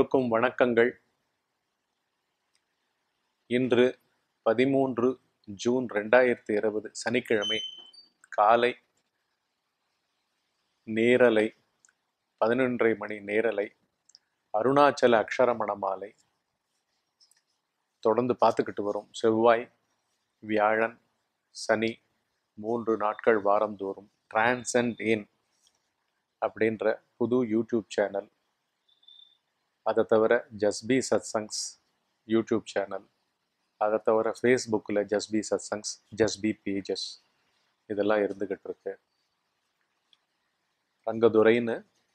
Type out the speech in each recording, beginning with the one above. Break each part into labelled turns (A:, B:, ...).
A: எல்லோருக்கும் வணக்கங்கள் இன்று பதிமூன்று ஜூன் ரெண்டாயிரத்தி இருபது சனிக்கிழமை காலை நேரலை பதினொன்றரை மணி நேரலை அருணாச்சல அக்ஷரமண மாலை தொடர்ந்து பார்த்துக்கிட்டு வரும் செவ்வாய் வியாழன் சனி மூன்று நாட்கள் வாரந்தோறும் டிரான்சென்ட் இன் அப்படின்ற புது யூடியூப் சேனல் அதை தவிர ஜஸ்பி சத்சங்ஸ் யூடியூப் சேனல் அதை தவிர ஃபேஸ்புக்கில் ஜஸ்பி சத்சங்ஸ் ஜஸ்பி பேஜஸ் இதெல்லாம் இருந்துக்கிட்டு இருக்கு ரங்கதுரைன்னு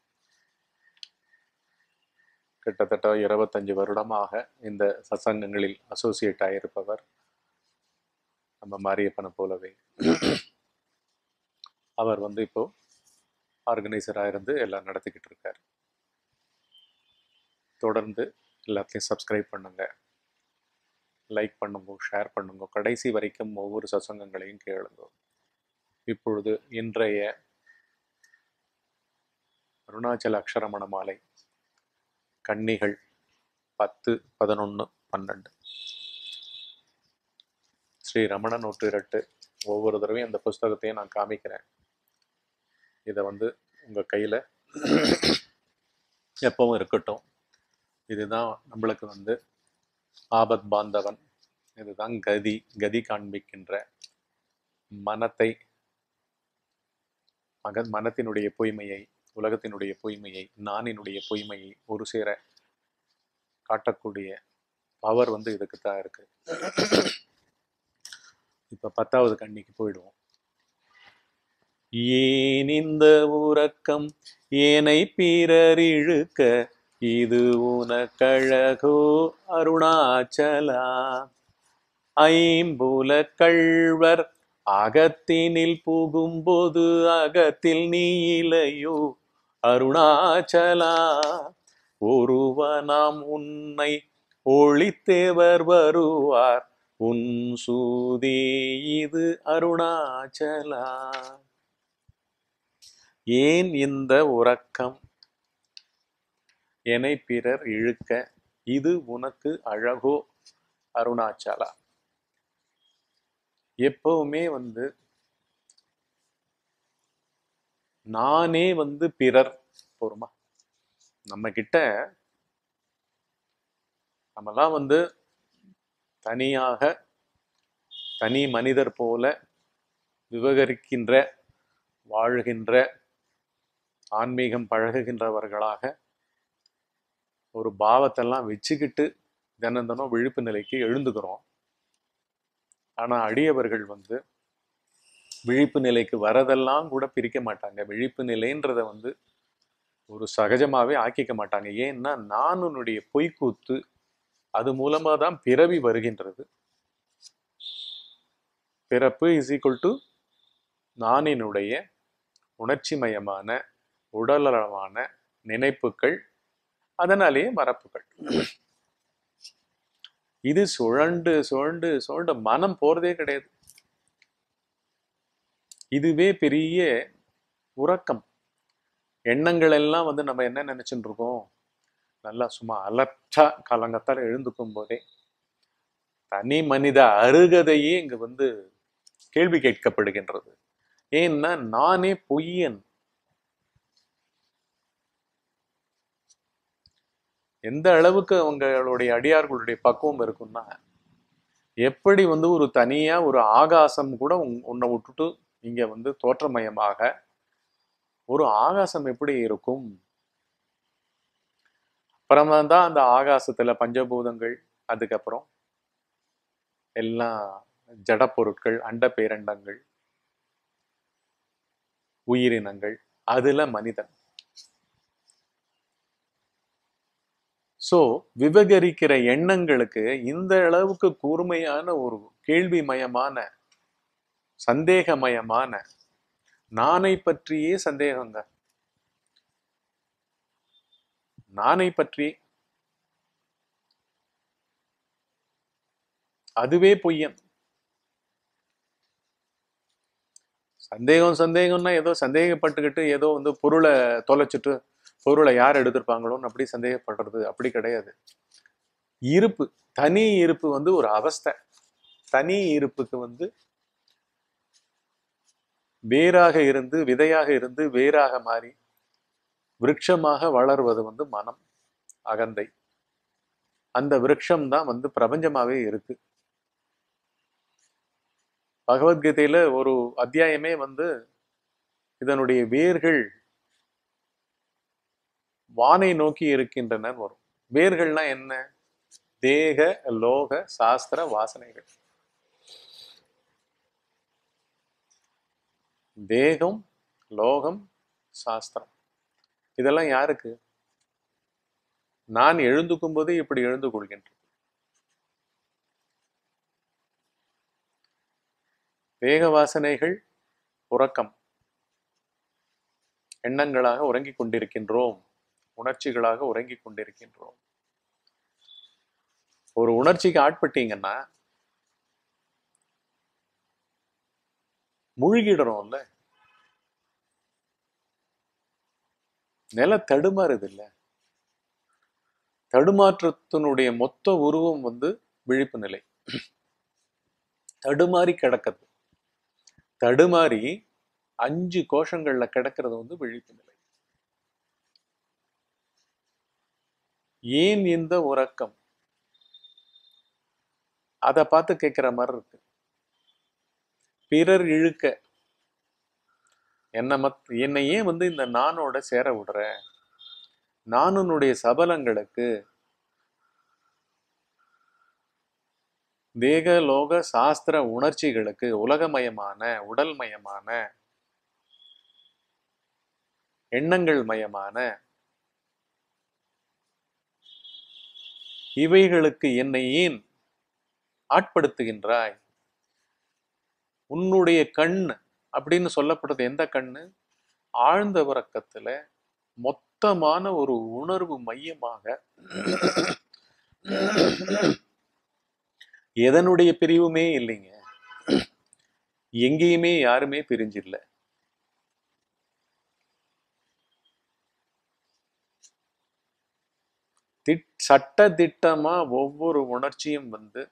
A: கிட்டத்தட்ட இருபத்தஞ்சு வருடமாக இந்த சத்சங்கங்களில் அசோசியேட் ஆகியிருப்பவர் நம்ம மாரியப்பனை போலவே அவர் வந்து இப்போ ஆர்கனைசராக இருந்து எல்லாம் நடத்திக்கிட்டு இருக்கார் தொடர்ந்து எல்லாத்தையும் சப்ஸ்கிரைப் பண்ணுங்க லைக் பண்ணுங்க ஷேர் பண்ணுங்க கடைசி வரைக்கும் ஒவ்வொரு சசங்கங்களையும் கேளுங்க இப்பொழுது இன்றைய அருணாச்சல அக்ஷரமண மாலை கன்னிகள் பத்து பதினொன்று பன்னெண்டு ஸ்ரீ ரமண நூற்று இரட்டு ஒவ்வொரு தடவையும் அந்த புஸ்தகத்தையும் நான் காமிக்கிறேன் இதை வந்து உங்கள் கையில் எப்பவும் இருக்கட்டும் இதுதான் நம்மளுக்கு வந்து ஆபத் பாந்தவன் இதுதான் கதி கதி காண்பிக்கின்ற மனத்தை மக மனத்தினுடைய பொய்மையை உலகத்தினுடைய பொய்மையை நானினுடைய பொய்மையை ஒரு சேர காட்டக்கூடிய பவர் வந்து இதுக்கு தான் இருக்கு இப்ப பத்தாவது கண்ணிக்கு போயிடுவோம் ஏன் இந்த உறக்கம் ஏனை பிறர் இழுக்க இது உனக்கழகோ அருணாச்சலா ஐம்புல கள்வர் அகத்தினில் புகும்போது அகத்தில் நீ இலையோ அருணாச்சலா ஒருவனாம் உன்னை ஒளித்தேவர் வருவார் உன் சூதே இது அருணாச்சலா ஏன் இந்த உறக்கம் எனை பிறர் இழுக்க இது உனக்கு அழகோ அருணாச்சலா எப்பவுமே வந்து நானே வந்து பிறர் போருமா நம்ம கிட்ட நம்மலாம் வந்து தனியாக தனி மனிதர் போல விவகரிக்கின்ற வாழ்கின்ற ஆன்மீகம் பழகுகின்றவர்களாக ஒரு பாவத்தெல்லாம் வச்சுக்கிட்டு தினம் தினம் விழிப்பு நிலைக்கு எழுந்துக்கிறோம் ஆனா அடியவர்கள் வந்து விழிப்பு நிலைக்கு வரதெல்லாம் கூட பிரிக்க மாட்டாங்க விழிப்பு நிலைன்றத வந்து ஒரு சகஜமாவே ஆக்கிக்க மாட்டாங்க ஏன்னா நானுனுடைய பொய்க்கூத்து அது மூலமா தான் பிறவி வருகின்றது பிறப்பு இஸ் ஈக்குவல் டு நானினுடைய உணர்ச்சிமயமான உடலளவான நினைப்புகள் அதனாலேயே மரப்புகள் இது சுழண்டு சுழண்டு சுழண்டு மனம் போறதே கிடையாது இதுவே பெரிய உறக்கம் எண்ணங்கள் எல்லாம் வந்து நம்ம என்ன நினைச்சுட்டு இருக்கோம் நல்லா சும்மா அலர்ட்டா கலங்கத்தால் எழுந்துக்கும் போதே தனி மனித அருகதையே இங்க வந்து கேள்வி கேட்கப்படுகின்றது ஏன்னா நானே பொய்யன் எந்த அளவுக்கு அவங்களுடைய அடியார்களுடைய பக்குவம் இருக்கும்னா எப்படி வந்து ஒரு தனியா ஒரு ஆகாசம் கூட உன்- உன்னை விட்டுட்டு இங்க வந்து தோற்றமயமாக ஒரு ஆகாசம் எப்படி இருக்கும் அப்புறமா தான் அந்த ஆகாசத்துல பஞ்சபூதங்கள் அதுக்கப்புறம் எல்லாம் ஜட பொருட்கள் அண்ட பேரண்டங்கள் உயிரினங்கள் அதுல மனிதன் சோ விவகரிக்கிற எண்ணங்களுக்கு இந்த அளவுக்கு கூர்மையான ஒரு கேள்விமயமான சந்தேகமயமான நானை பற்றியே சந்தேகங்க நானை பற்றி அதுவே பொய்யன் சந்தேகம் சந்தேகம்னா ஏதோ சந்தேகப்பட்டுக்கிட்டு ஏதோ வந்து பொருளை தொலைச்சிட்டு பொருளை யார் எடுத்திருப்பாங்களோன்னு அப்படி சந்தேகப்படுறது அப்படி கிடையாது இருப்பு தனி இருப்பு வந்து ஒரு அவஸ்தை தனி இருப்புக்கு வந்து வேராக இருந்து விதையாக இருந்து வேராக மாறி விருட்சமாக வளர்வது வந்து மனம் அகந்தை அந்த விருட்சம் தான் வந்து பிரபஞ்சமாவே இருக்கு பகவத்கீதையில ஒரு அத்தியாயமே வந்து இதனுடைய வேர்கள் வானை நோக்கி இருக்கின்றன வரும் வேர்கள்னா என்ன தேக லோக சாஸ்திர வாசனைகள் தேகம் லோகம் சாஸ்திரம் இதெல்லாம் யாருக்கு நான் எழுந்துக்கும் போது இப்படி எழுந்து கொள்கின்றேன் தேக வாசனைகள் உறக்கம் எண்ணங்களாக உறங்கிக் கொண்டிருக்கின்றோம் உணர்ச்சிகளாக உறங்கிக் கொண்டிருக்கின்றோம் ஒரு உணர்ச்சிக்கு ஆட்பட்டீங்கன்னா முழுகிடுறோம்ல நில தடுமாறுது இல்ல தடுமாற்றத்தினுடைய மொத்த உருவம் வந்து விழிப்பு நிலை தடுமாறி கிடக்கிறது தடுமாறி அஞ்சு கோஷங்கள்ல கிடக்கிறது வந்து விழிப்பு நிலை ஏன் இந்த உறக்கம் அதை பார்த்து கேட்கிற மாதிரி இருக்கு பிறர் இழுக்க என்ன மத் என்னை ஏன் வந்து இந்த நானோட சேர விடுற நானுனுடைய சபலங்களுக்கு தேக லோக சாஸ்திர உணர்ச்சிகளுக்கு உலகமயமான உடல்மயமான எண்ணங்கள் மயமான இவைகளுக்கு என்னை ஏன் ஆட்படுத்துகின்றாய் உன்னுடைய கண் அப்படின்னு சொல்லப்படுறது எந்த கண்ணு ஆழ்ந்த உறக்கத்துல மொத்தமான ஒரு உணர்வு மையமாக எதனுடைய பிரிவுமே இல்லைங்க எங்கேயுமே யாருமே பிரிஞ்சில்ல திட் சட்ட திட்டமா ஒவ்வொரு உணர்ச்சியும் வந்து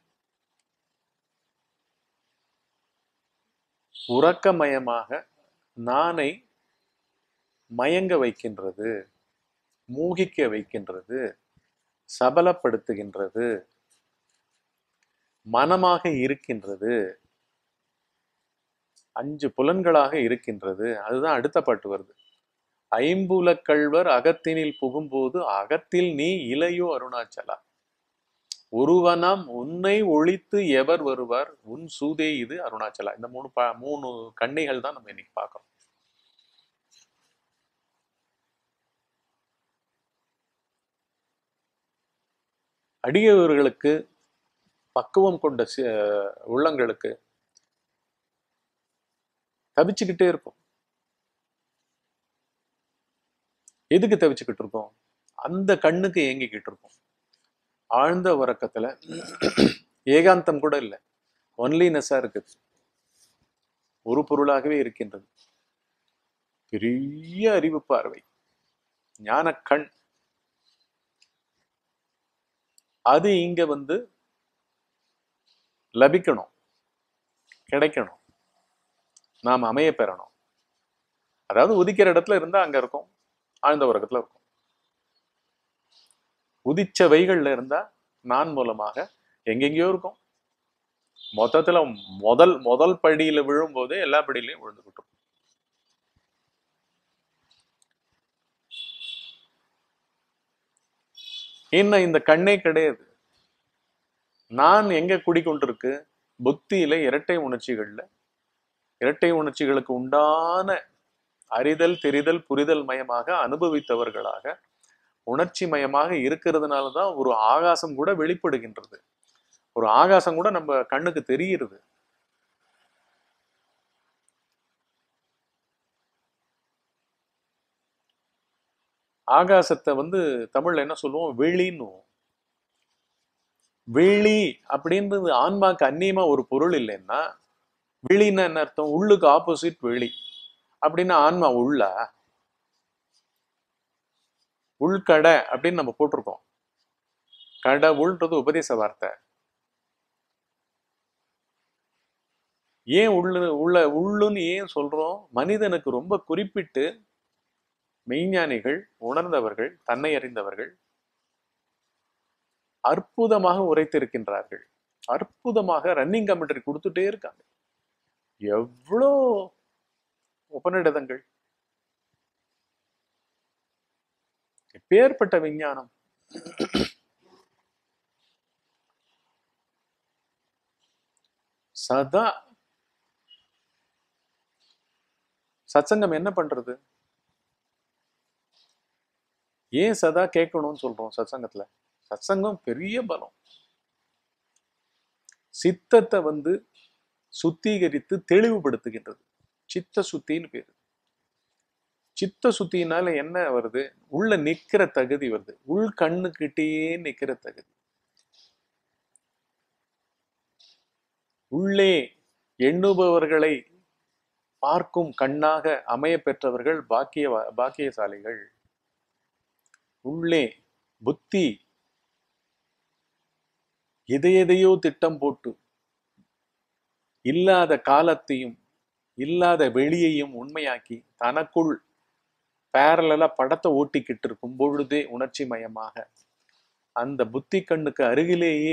A: உறக்கமயமாக நானை மயங்க வைக்கின்றது மூகிக்க வைக்கின்றது சபலப்படுத்துகின்றது மனமாக இருக்கின்றது அஞ்சு புலன்களாக இருக்கின்றது அதுதான் அடுத்த பாட்டு வருது ஐம்புலக் கள்வர் அகத்தினில் புகும்போது அகத்தில் நீ இளையோ அருணாச்சலா ஒருவனாம் உன்னை ஒழித்து எவர் வருவார் உன் சூதே இது அருணாச்சலா இந்த மூணு பா மூணு கண்ணிகள் தான் நம்ம இன்னைக்கு பார்க்கறோம் அடியவர்களுக்கு பக்குவம் கொண்ட சி- உள்ளங்களுக்கு தவிச்சுக்கிட்டே இருக்கும் எதுக்கு தவிச்சுக்கிட்டு இருக்கோம் அந்த கண்ணுக்கு ஏங்கிக்கிட்டு இருக்கோம் ஆழ்ந்த உறக்கத்துல ஏகாந்தம் கூட இல்லை ஒன்லினஸா இருக்குது ஒரு பொருளாகவே இருக்கின்றது பெரிய அறிவு பார்வை ஞான கண் அது இங்க வந்து லபிக்கணும் கிடைக்கணும் நாம் அமைய பெறணும் அதாவது உதிக்கிற இடத்துல இருந்தா அங்க இருக்கும் ஆழ்ந்த உறக்கத்துல இருக்கும் உதிச்ச வைகள்ல இருந்தா நான் மூலமாக எங்கெங்கேயோ இருக்கும் மொத்தத்துல முதல் முதல் படியில விழும்போதே எல்லா படியிலையும் விழுந்துகிட்டு இருக்கும் என்ன இந்த கண்ணே கிடையாது நான் எங்க குடிக்கொண்டிருக்கு புத்தியில இரட்டை உணர்ச்சிகள்ல இரட்டை உணர்ச்சிகளுக்கு உண்டான அறிதல் தெரிதல் புரிதல் மயமாக அனுபவித்தவர்களாக உணர்ச்சி மயமாக இருக்கிறதுனால தான் ஒரு ஆகாசம் கூட வெளிப்படுகின்றது ஒரு ஆகாசம் கூட நம்ம கண்ணுக்கு தெரிகிறது ஆகாசத்தை வந்து தமிழ்ல என்ன சொல்லுவோம் வெளின்னுவோம் வெளி அப்படின்றது ஆன்மாக்கு அந்நியமா ஒரு பொருள் இல்லைன்னா வெளின்னா என்ன அர்த்தம் உள்ளுக்கு ஆப்போசிட் வெளி அப்படின்னா ஆன்மா உள்ள உள்கடை அப்படின்னு நம்ம போட்டிருக்கோம் கடவுள்ன்றது உபதேச வார்த்தை ஏன் உள்ள உள்ள உள்ளுன்னு ஏன் சொல்றோம் மனிதனுக்கு ரொம்ப குறிப்பிட்டு மெய்ஞானிகள் உணர்ந்தவர்கள் தன்னை அறிந்தவர்கள் அற்புதமாக உரைத்திருக்கின்றார்கள் அற்புதமாக ரன்னிங் கமெண்ட்ரி கொடுத்துட்டே இருக்காங்க எவ்வளோ உபநிடதங்கள் எப்பேற்பட்ட விஞ்ஞானம் சதா சத்சங்கம் என்ன பண்றது ஏன் சதா கேட்கணும்னு சொல்றோம் சத்சங்கத்துல சத்சங்கம் பெரிய பலம் சித்தத்தை வந்து சுத்திகரித்து தெளிவுபடுத்துகின்றது சித்த சுத்தின்னு பேரு சித்த சுத்தினால என்ன வருது உள்ள நிக்கிற தகுதி வருது உள் கண்ணுக்கிட்டேயே நிக்கிற தகுதி உள்ளே எண்ணுபவர்களை பார்க்கும் கண்ணாக அமைய பெற்றவர்கள் பாக்கிய பாக்கியசாலிகள் உள்ளே புத்தி எதை எதையோ திட்டம் போட்டு இல்லாத காலத்தையும் இல்லாத வெளியையும் உண்மையாக்கி தனக்குள் பேரலா படத்தை ஓட்டிக்கிட்டு இருக்கும் பொழுதே உணர்ச்சி மயமாக அந்த புத்தி கண்ணுக்கு அருகிலேயே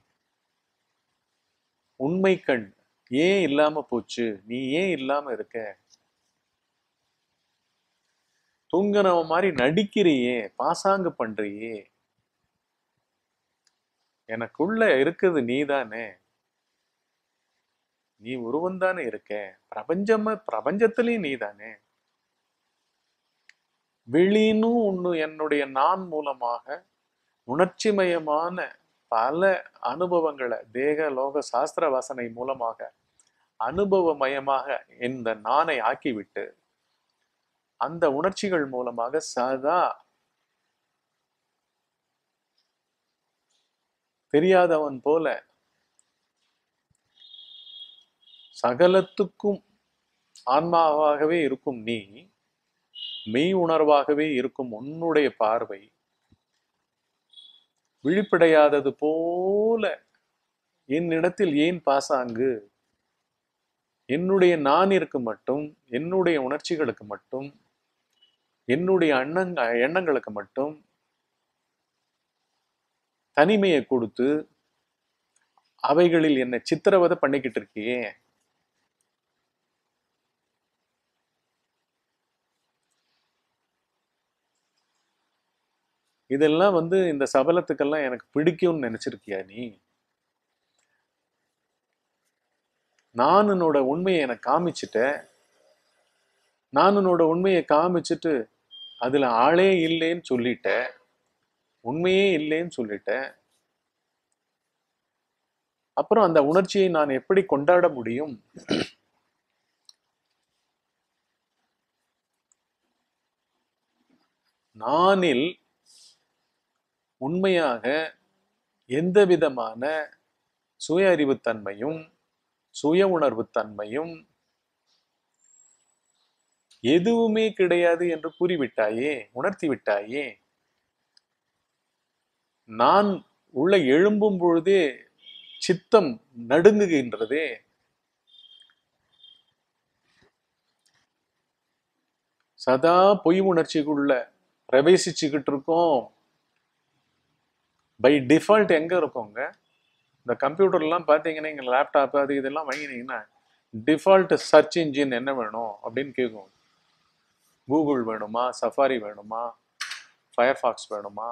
A: உண்மை கண் ஏன் இல்லாம போச்சு நீ ஏன் இல்லாம இருக்க தூங்கினவ மாதிரி நடிக்கிறியே பாசாங்கு பண்றியே எனக்குள்ள இருக்குது நீதானே நீ உருவம் தானே இருக்க பிரபஞ்சமா பிரபஞ்சத்திலயும் நீதானே வெளின்னு ஒண்ணு என்னுடைய நான் மூலமாக உணர்ச்சிமயமான பல அனுபவங்களை தேக லோக சாஸ்திர வாசனை மூலமாக அனுபவமயமாக இந்த நானை ஆக்கிவிட்டு அந்த உணர்ச்சிகள் மூலமாக சதா தெரியாதவன் போல சகலத்துக்கும் ஆன்மாவாகவே இருக்கும் நீ மெய் உணர்வாகவே இருக்கும் உன்னுடைய பார்வை விழிப்படையாதது போல என்னிடத்தில் ஏன் பாசாங்கு என்னுடைய நானிற்கு மட்டும் என்னுடைய உணர்ச்சிகளுக்கு மட்டும் என்னுடைய எண்ணங்க எண்ணங்களுக்கு மட்டும் தனிமையை கொடுத்து அவைகளில் என்னை சித்திரவதை பண்ணிக்கிட்டு இருக்கியே இதெல்லாம் வந்து இந்த சபலத்துக்கெல்லாம் எனக்கு பிடிக்கும்னு நினைச்சிருக்கியா நீ நான் என்னோட உண்மையை எனக்கு காமிச்சிட்ட நான் என்னோட உண்மையை காமிச்சிட்டு அதுல ஆளே இல்லைன்னு சொல்லிட்ட உண்மையே இல்லைன்னு சொல்லிட்டேன் அப்புறம் அந்த உணர்ச்சியை நான் எப்படி கொண்டாட முடியும் நானில் உண்மையாக எந்த விதமான சுய அறிவுத்தன்மையும் சுய உணர்வுத்தன்மையும் எதுவுமே கிடையாது என்று கூறிவிட்டாயே உணர்த்தி விட்டாயே நான் உள்ள எழும்பும் பொழுதே சித்தம் நடுங்குகின்றதே சதா பொய் உணர்ச்சிக்குள்ள பிரவேசிச்சுக்கிட்டு இருக்கோம் பை டிஃபால்ட் எங்க இருக்கோங்க இந்த கம்ப்யூட்டர்லாம் பார்த்தீங்கன்னா இங்கே லேப்டாப் அது இதெல்லாம் வாங்கினீங்கன்னா டிஃபால்ட் சர்ச் இன்ஜின் என்ன வேணும் அப்படின்னு கேட்கும் கூகுள் வேணுமா சஃபாரி வேணுமா ஃபயர்ஃபாக்ஸ் வேணுமா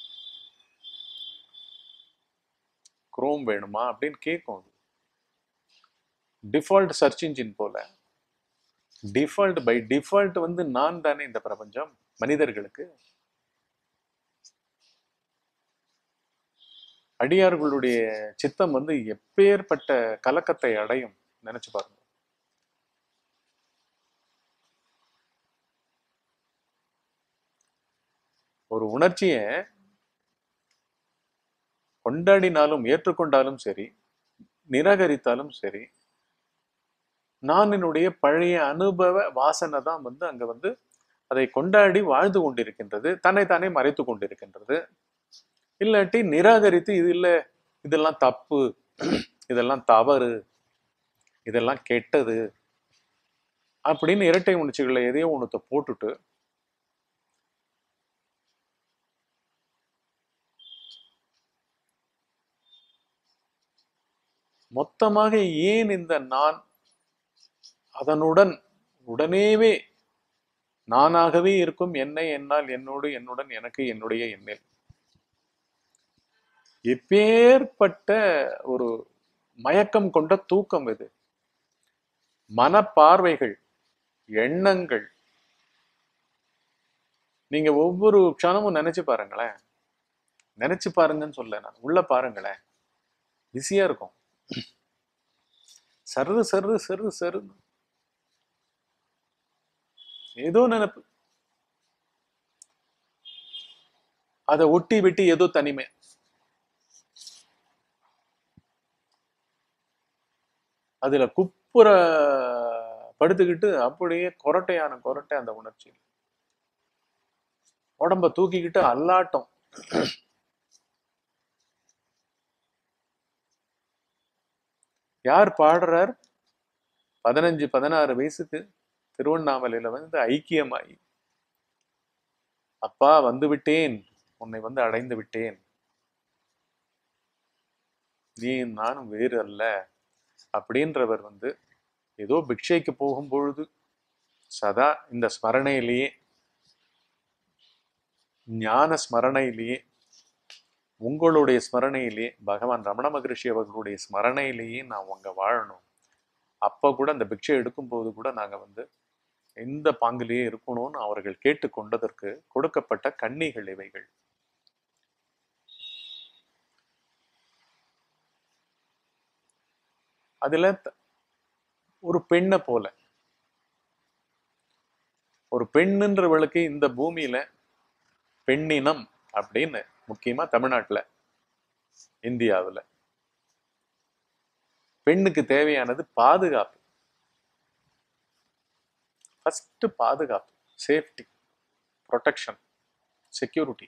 A: குரோம் வேணுமா அப்படின்னு கேட்கும் அது டிஃபால்ட் சர்ச் இன்ஜின் போல டிஃபால்ட் பை டிஃபால்ட் வந்து நான் தானே இந்த பிரபஞ்சம் மனிதர்களுக்கு அடியார்களுடைய சித்தம் வந்து எப்பேற்பட்ட கலக்கத்தை அடையும் நினைச்சு பாருங்க ஒரு உணர்ச்சியை கொண்டாடினாலும் ஏற்றுக்கொண்டாலும் சரி நிராகரித்தாலும் சரி நான் என்னுடைய பழைய அனுபவ வாசனை தான் வந்து அங்க வந்து அதை கொண்டாடி வாழ்ந்து கொண்டிருக்கின்றது தன்னைத்தானே மறைத்து கொண்டிருக்கின்றது இல்லாட்டி நிராகரித்து இது இல்லை இதெல்லாம் தப்பு இதெல்லாம் தவறு இதெல்லாம் கெட்டது அப்படின்னு இரட்டை உணர்ச்சிகளை எதையோ ஒன்றத்தை போட்டுட்டு மொத்தமாக ஏன் இந்த நான் அதனுடன் உடனேவே நானாகவே இருக்கும் என்னை என்னால் என்னோடு என்னுடன் எனக்கு என்னுடைய எண்ணில் எப்பேற்பட்ட ஒரு மயக்கம் கொண்ட தூக்கம் இது மனப்பார்வைகள் எண்ணங்கள் நீங்க ஒவ்வொரு க்ஷணமும் நினைச்சு பாருங்களேன் நினைச்சு பாருங்கன்னு சொல்ல நான் உள்ள பாருங்களேன் பிஸியா இருக்கும் சரு சரு சரு சரு ஏதோ நினைப்பு அதை ஒட்டி வெட்டி ஏதோ தனிமை அதுல குப்புற படுத்துக்கிட்டு அப்படியே கொரட்டையான கொரட்டை அந்த உணர்ச்சி உடம்ப தூக்கிக்கிட்டு அல்லாட்டம் யார் பாடுறார் பதினஞ்சு பதினாறு வயசுக்கு திருவண்ணாமலையில வந்து ஐக்கியமாயி அப்பா வந்து விட்டேன் உன்னை வந்து அடைந்து விட்டேன் நீ நானும் வேறு அல்ல அப்படின்றவர் வந்து ஏதோ பிக்ஷைக்கு போகும் பொழுது சதா இந்த ஸ்மரணையிலேயே ஞான ஸ்மரணையிலேயே உங்களுடைய ஸ்மரணையிலேயே பகவான் ரமண மகரிஷி அவர்களுடைய ஸ்மரணையிலேயே நான் உங்க வாழணும் அப்ப கூட அந்த பிக்ஷை எடுக்கும்போது கூட நாங்க வந்து இந்த பாங்கிலேயே இருக்கணும்னு அவர்கள் கேட்டுக்கொண்டதற்கு கொடுக்கப்பட்ட கன்னிகள் இவைகள் அதுல த- ஒரு பெண்ணை போல ஒரு பெண்ணுன்றவளுக்கு இந்த பூமியில பெண்ணினம் அப்படின்னு முக்கியமா தமிழ்நாட்டுல இந்தியாவுல பெண்ணுக்கு தேவையானது பாதுகாப்பு ஃபர்ஸ்ட் பாதுகாப்பு சேஃப்டி ப்ரொடெக்ஷன் செக்யூரிட்டி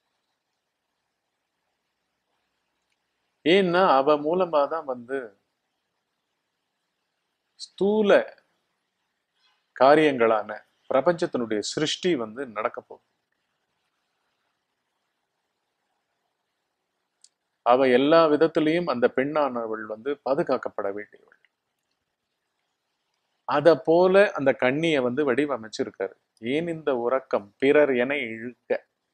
A: ஏன்னா அவ மூலமா தான் வந்து ஸ்தூல காரியங்களான பிரபஞ்சத்தினுடைய சிருஷ்டி வந்து நடக்க போகுது அவ எல்லா விதத்திலையும் அந்த பெண்ணானவள் வந்து பாதுகாக்கப்பட வேண்டியவள் அத போல அந்த கண்ணியை வந்து வடிவமைச்சிருக்காரு ஏன் இந்த உறக்கம் பிறர் என இழுக்க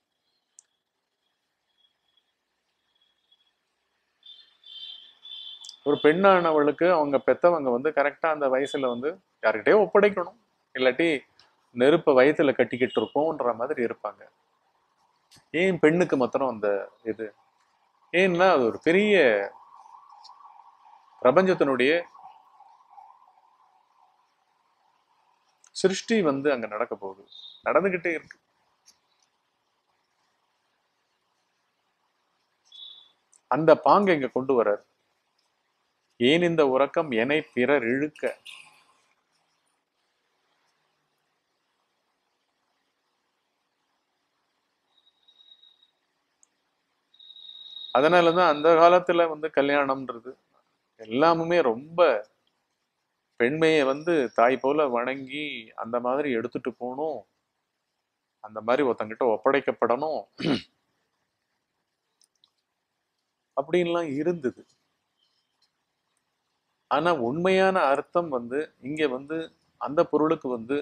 A: ஒரு பெண்ணானவளுக்கு அவங்க பெத்தவங்க வந்து கரெக்டா அந்த வயசுல வந்து யார்கிட்டயோ ஒப்படைக்கணும் இல்லாட்டி நெருப்பை வயத்துல கட்டிக்கிட்டு இருக்கோன்ற மாதிரி இருப்பாங்க ஏன் பெண்ணுக்கு மாத்திரம் அந்த இது ஏன்னா அது ஒரு பெரிய பிரபஞ்சத்தினுடைய சிருஷ்டி வந்து அங்க நடக்க போகுது நடந்துகிட்டே இருக்கு அந்த பாங்க இங்க கொண்டு வர்றார் ஏன் இந்த உறக்கம் எனை பிறர் இழுக்க அதனாலதான் அந்த காலத்துல வந்து கல்யாணம்ன்றது எல்லாமுமே ரொம்ப பெண்மையை வந்து தாய் போல வணங்கி அந்த மாதிரி எடுத்துட்டு போகணும் அந்த மாதிரி ஒருத்தங்கிட்ட ஒப்படைக்கப்படணும் அப்படின்லாம் இருந்தது ஆனா உண்மையான அர்த்தம் வந்து இங்க வந்து அந்த பொருளுக்கு வந்து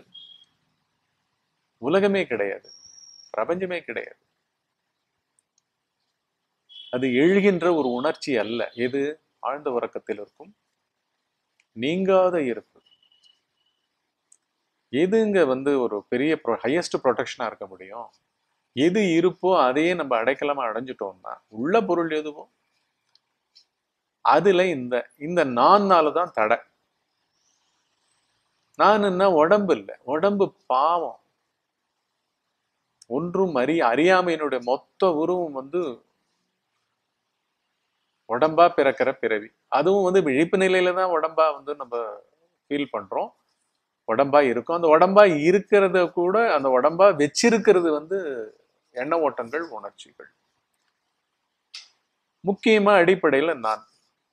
A: உலகமே கிடையாது பிரபஞ்சமே கிடையாது அது எழுகின்ற ஒரு உணர்ச்சி அல்ல எது ஆழ்ந்த உறக்கத்தில் இருக்கும் நீங்காத இருப்பு எதுங்க வந்து ஒரு பெரிய ஹையஸ்ட் ப்ரொடெக்ஷனா இருக்க முடியும் எது இருப்போ அதையே நம்ம அடைக்கலமா அடைஞ்சிட்டோம்னா உள்ள பொருள் எதுவோ அதுல இந்த இந்த நான்னால தான் தடை நானுன்னா உடம்பு இல்லை உடம்பு பாவம் ஒன்றும் அறி அறியாமையினுடைய மொத்த உருவம் வந்து உடம்பா பிறக்கிற பிறவி அதுவும் வந்து விழிப்பு நிலையில தான் உடம்பா வந்து நம்ம ஃபீல் பண்றோம் உடம்பா இருக்கும் அந்த உடம்பா இருக்கிறத கூட அந்த உடம்பா வச்சிருக்கிறது வந்து எண்ண ஓட்டங்கள் உணர்ச்சிகள் முக்கியமா அடிப்படையில நான்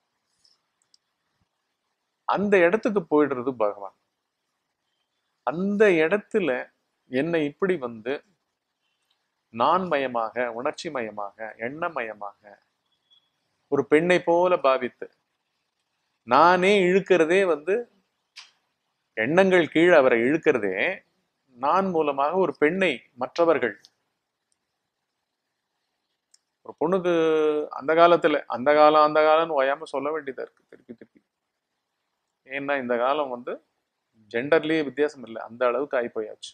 A: அந்த இடத்துக்கு போயிடுறது பகவான் அந்த இடத்துல என்னை இப்படி வந்து நான் மயமாக உணர்ச்சி மயமாக எண்ணமயமாக ஒரு பெண்ணை போல பாவித்து நானே இழுக்கிறதே வந்து எண்ணங்கள் கீழே அவரை இழுக்கிறதே நான் மூலமாக ஒரு பெண்ணை மற்றவர்கள் ஒரு பொண்ணுக்கு அந்த காலத்துல அந்த காலம் அந்த காலம்னு ஓயாம சொல்ல வேண்டியதா இருக்கு திருப்பி திருப்பி ஏன்னா இந்த காலம் வந்து ஜெண்டர்லயே வித்தியாசம் இல்லை அந்த அளவுக்கு ஆகி போயாச்சு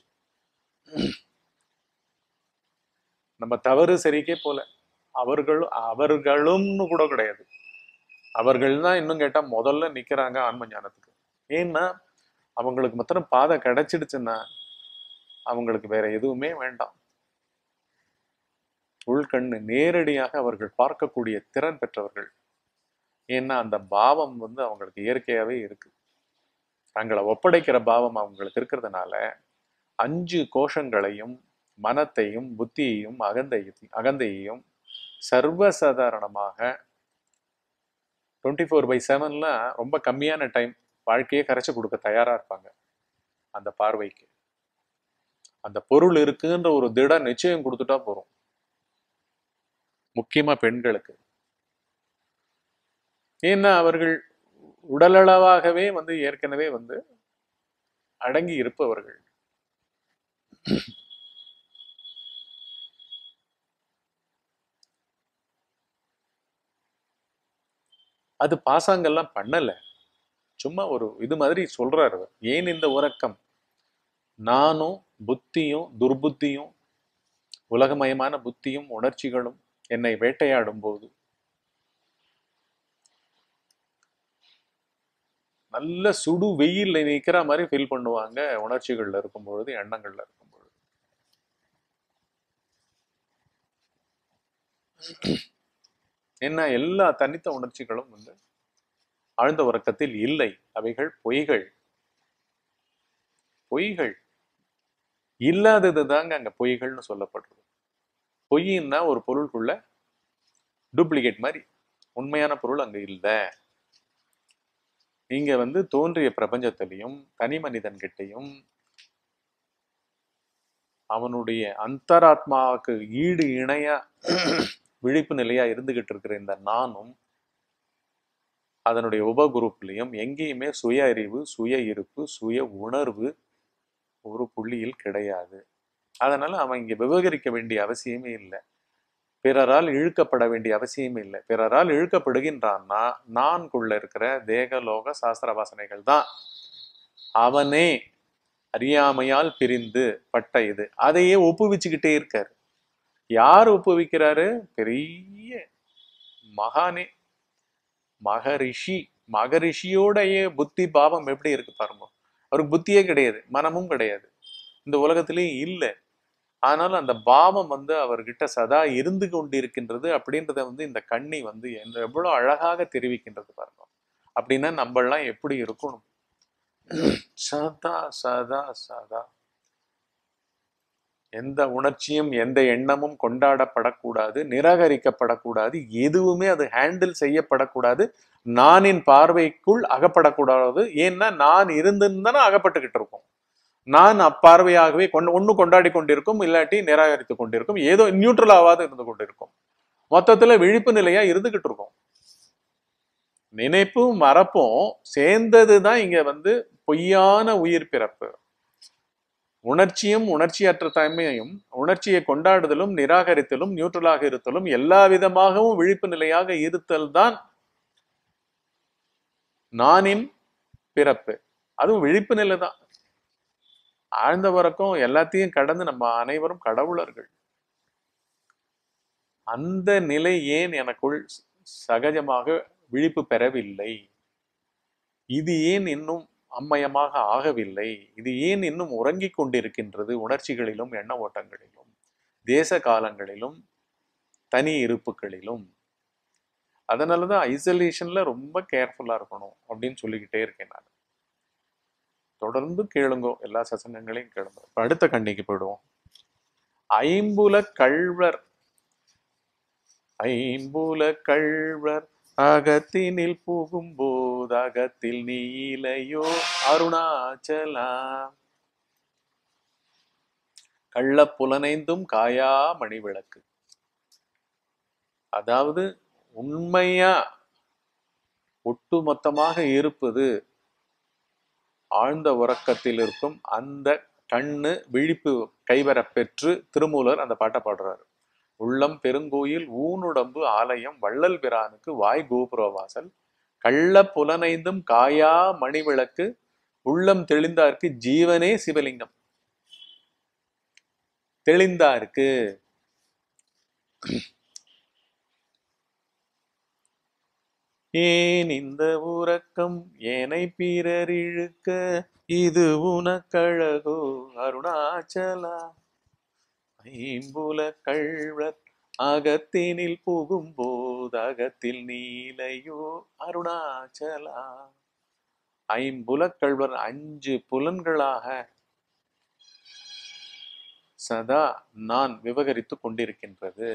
A: நம்ம தவறு சரிக்கே போல அவர்களும் அவர்களும்னு கூட கிடையாது அவர்கள் தான் இன்னும் கேட்டா முதல்ல நிக்கிறாங்க ஆன்ம ஞானத்துக்கு ஏன்னா அவங்களுக்கு மாத்திரம் பாதை கிடைச்சிடுச்சுன்னா அவங்களுக்கு வேற எதுவுமே வேண்டாம் உள்கண்ணு நேரடியாக அவர்கள் பார்க்கக்கூடிய திறன் பெற்றவர்கள் ஏன்னா அந்த பாவம் வந்து அவங்களுக்கு இயற்கையாவே இருக்கு தங்களை ஒப்படைக்கிற பாவம் அவங்களுக்கு இருக்கிறதுனால அஞ்சு கோஷங்களையும் மனத்தையும் புத்தியையும் அகந்தையும் அகந்தையையும் சர்வசாதாரணமாக டுவெண்ட்டி ஃபோர் பை செவன்ல ரொம்ப கம்மியான டைம் வாழ்க்கையை கரைச்சு கொடுக்க தயாரா இருப்பாங்க அந்த பார்வைக்கு அந்த பொருள் இருக்குன்ற ஒரு திட நிச்சயம் கொடுத்துட்டா போறோம் முக்கியமா பெண்களுக்கு ஏன்னா அவர்கள் உடலளவாகவே வந்து ஏற்கனவே வந்து அடங்கி இருப்பவர்கள் அது பாசாங்கெல்லாம் பண்ணல சும்மா ஒரு இது மாதிரி சொல்றாரு அவர். ஏன் இந்த உறக்கம் நானும் புத்தியும் துர்புத்தியும் உலகமயமான புத்தியும் உணர்ச்சிகளும் என்னை வேட்டையாடும் போது நல்ல சுடு வெயில்ல நிக்கிற மாதிரி ஃபீல் பண்ணுவாங்க உணர்ச்சிகள்ல இருக்கும் பொழுது எண்ணங்கள்ல இருக்கும் பொழுது என்ன எல்லா தனித்த உணர்ச்சிகளும் வந்து ஆழ்ந்த உறக்கத்தில் இல்லை அவைகள் பொய்கள் பொய்கள் இல்லாதது தாங்க அங்க பொய்கள்னு சொல்லப்படுறது பொய்ன்னா ஒரு பொருளுக்குள்ள டூப்ளிகேட் மாதிரி உண்மையான பொருள் அங்க இல்லை இங்க வந்து தோன்றிய பிரபஞ்சத்திலையும் தனி மனிதன்கிட்டையும் அவனுடைய அந்தராத்மாவுக்கு ஈடு இணையா விழிப்பு நிலையா இருந்துகிட்டு இருக்கிற இந்த நானும் அதனுடைய உபகுரூப்லையும் எங்கேயுமே சுய அறிவு சுய இருப்பு சுய உணர்வு ஒரு புள்ளியில் கிடையாது அதனால அவன் இங்க விவகரிக்க வேண்டிய அவசியமே இல்லை பிறரால் இழுக்கப்பட வேண்டிய அவசியமே இல்லை பிறரால் இழுக்கப்படுகின்றான்னா நான்குள்ள இருக்கிற தேக லோக சாஸ்திர வாசனைகள் தான் அவனே அறியாமையால் பிரிந்து பட்ட இது அதையே ஒப்புவிச்சுக்கிட்டே இருக்காரு யார் ஒப்புவிக்கிறாரு பெரிய மகானே மகரிஷி மகரிஷியோடைய புத்தி பாவம் எப்படி இருக்கு பாருங்க அவருக்கு புத்தியே கிடையாது மனமும் கிடையாது இந்த உலகத்திலேயும் இல்லை ஆனாலும் அந்த பாவம் வந்து அவர்கிட்ட சதா இருந்து கொண்டிருக்கின்றது அப்படின்றத வந்து இந்த கண்ணி வந்து என்ன- எவ்வளவு அழகாக தெரிவிக்கின்றது பாருங்க அப்படின்னா நம்மெல்லாம் எப்படி இருக்கணும் சதா சதா சதா எந்த உணர்ச்சியும் எந்த எண்ணமும் கொண்டாடப்படக்கூடாது நிராகரிக்கப்படக்கூடாது எதுவுமே அது ஹேண்டில் செய்யப்படக்கூடாது நானின் பார்வைக்குள் அகப்படக்கூடாது ஏன்னா நான் இருந்திருந்தா அகப்பட்டுக்கிட்டு இருக்கும் நான் அப்பார்வையாகவே கொண்டு ஒண்ணு கொண்டாடி கொண்டிருக்கும் இல்லாட்டி நிராகரித்து கொண்டிருக்கும் ஏதோ நியூட்ரலாவாது இருந்து கொண்டிருக்கும் மொத்தத்துல விழிப்பு நிலையா இருந்துகிட்டு இருக்கும் நினைப்பும் மறப்பும் சேர்ந்தது தான் இங்க வந்து பொய்யான உயிர் பிறப்பு உணர்ச்சியும் உணர்ச்சியற்ற தன்மையும் உணர்ச்சியை கொண்டாடுதலும் நிராகரித்தலும் நியூட்ரலாக இருத்தலும் எல்லா விதமாகவும் விழிப்பு நிலையாக இருத்தல் தான் நானின் பிறப்பு அதுவும் விழிப்பு நிலை தான் ஆழ்ந்த வரைக்கும் எல்லாத்தையும் கடந்து நம்ம அனைவரும் கடவுளர்கள் அந்த நிலை ஏன் எனக்குள் சகஜமாக விழிப்பு பெறவில்லை இது ஏன் இன்னும் அம்மயமாக ஆகவில்லை இது ஏன் இன்னும் உறங்கிக் கொண்டிருக்கின்றது உணர்ச்சிகளிலும் எண்ண ஓட்டங்களிலும் தேச காலங்களிலும் தனி இருப்புகளிலும் அதனாலதான் ஐசோலேஷன்ல ரொம்ப கேர்ஃபுல்லா இருக்கணும் அப்படின்னு சொல்லிக்கிட்டே இருக்கேன் நான் தொடர்ந்து கேளுங்கோ எல்லா சசங்கங்களையும் கேளுங்க இப்ப அடுத்த கண்ணிக்கு போயிடுவோம் ஐம்புல கள்வர் ஐம்புல கள்வர் அகத்தினில் புகும்போது அகத்தில் நீலையோ அருணாச்சலா கள்ள புலனைந்தும் காயா மணி விளக்கு அதாவது உண்மையா ஒட்டுமொத்தமாக இருப்பது ஆழ்ந்த உறக்கத்தில் இருக்கும் அந்த கண்ணு விழிப்பு கைவரப் பெற்று திருமூலர் அந்த பாட்டை பாடுறாரு உள்ளம் பெருங்கோயில் ஊனுடம்பு ஆலயம் வள்ளல் பிரானுக்கு வாய் கோபுரவாசல் கள்ள புலனைந்தும் காயா மணிவிளக்கு உள்ளம் தெளிந்தார்க்கு ஜீவனே சிவலிங்கம் தெளிந்தார்க்கு ஏன் இந்த உறக்கம் ஏனை பிறர் இழுக்க இது உனக்கழகோ அருணாச்சலா ஐம்புல கள்வர் அகத்தினில் புகும்போது அகத்தில் நீலையோ அருணாச்சலா ஐம்புலக் கள்வர் அஞ்சு புலன்களாக சதா நான் விவகரித்துக் கொண்டிருக்கின்றது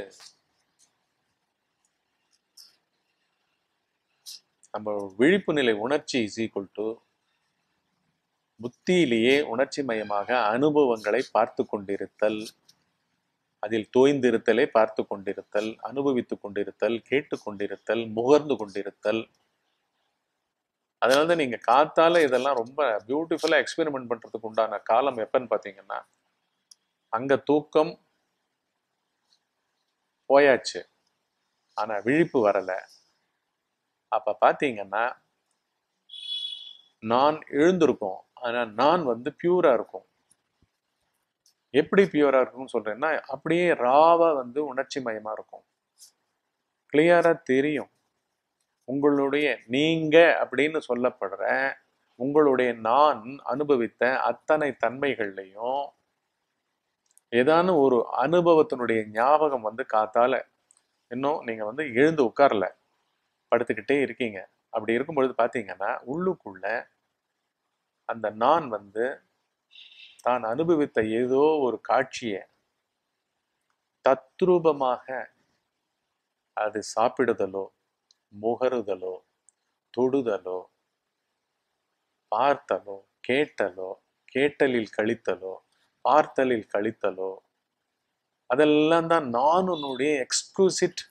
A: நம்ம விழிப்பு நிலை உணர்ச்சி இஸ் ஈக்குவல் டு புத்தியிலேயே உணர்ச்சி மயமாக அனுபவங்களை பார்த்து கொண்டிருத்தல் அதில் தோய்ந்திருத்தலை பார்த்து கொண்டிருத்தல் அனுபவித்துக் கொண்டிருத்தல் கேட்டு கொண்டிருத்தல் முகர்ந்து கொண்டிருத்தல் அதனால தான் நீங்க காத்தால இதெல்லாம் ரொம்ப பியூட்டிஃபுல்லா எக்ஸ்பெரிமெண்ட் பண்றதுக்கு உண்டான காலம் எப்பன்னு பாத்தீங்கன்னா அங்க தூக்கம் போயாச்சு ஆனா விழிப்பு வரல அப்ப பாத்தீங்கன்னா நான் எழுந்திருக்கோம் ஆனா நான் வந்து பியூரா இருக்கும் எப்படி பியூரா இருக்கும்னு சொல்றேன்னா அப்படியே ராவா வந்து உணர்ச்சி மயமா இருக்கும் கிளியரா தெரியும் உங்களுடைய நீங்க அப்படின்னு சொல்லப்படுற உங்களுடைய நான் அனுபவித்த அத்தனை தன்மைகள்லையும் ஏதான ஒரு அனுபவத்தினுடைய ஞாபகம் வந்து காத்தால இன்னும் நீங்க வந்து எழுந்து உட்காரல படுத்துக்கிட்டே இருக்கீங்க அப்படி இருக்கும் பொழுது பாத்தீங்கன்னா உள்ளுக்குள்ள அந்த நான் வந்து தான் அனுபவித்த ஏதோ ஒரு காட்சியை தத்ரூபமாக அது சாப்பிடுதலோ முகருதலோ தொடுதலோ பார்த்தலோ கேட்டலோ கேட்டலில் கழித்தலோ பார்த்தலில் கழித்தலோ அதெல்லாம் தான் நானுனுடைய எக்ஸ்க்ளூசிட்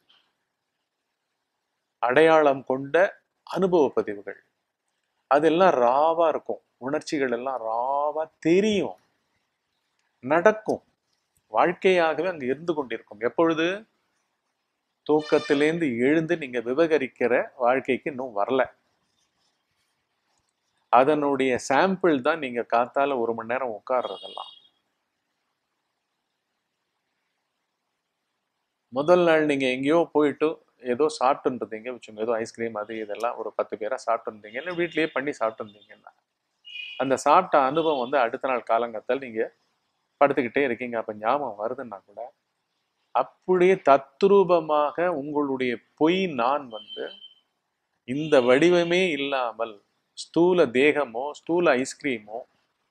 A: அடையாளம் கொண்ட அனுபவ பதிவுகள் அதெல்லாம் ராவா இருக்கும் உணர்ச்சிகள் எல்லாம் ராவா தெரியும் நடக்கும் வாழ்க்கையாகவே அங்க இருந்து கொண்டிருக்கும் எப்பொழுது தூக்கத்திலேருந்து எழுந்து நீங்க விவகரிக்கிற வாழ்க்கைக்கு இன்னும் வரல அதனுடைய சாம்பிள் தான் நீங்க காத்தால ஒரு மணி நேரம் உட்கார்றதெல்லாம் முதல் நாள் நீங்க எங்கேயோ போயிட்டு ஏதோ சாப்பிட்டு இருந்தீங்க வச்சுங்க ஏதோ ஐஸ்கிரீம் அது இதெல்லாம் ஒரு பத்து பேரா சாப்பிட்டு இருந்தீங்க இல்லை வீட்லயே பண்ணி சாப்பிட்டு இருந்தீங்கன்னா அந்த சாப்பிட்ட அனுபவம் வந்து அடுத்த நாள் காலங்கத்தால் நீங்க படுத்துக்கிட்டே இருக்கீங்க அப்ப ஞாபகம் வருதுன்னா கூட அப்படியே தத்ரூபமாக உங்களுடைய பொய் நான் வந்து இந்த வடிவமே இல்லாமல் ஸ்தூல தேகமோ ஸ்தூல ஐஸ்கிரீமோ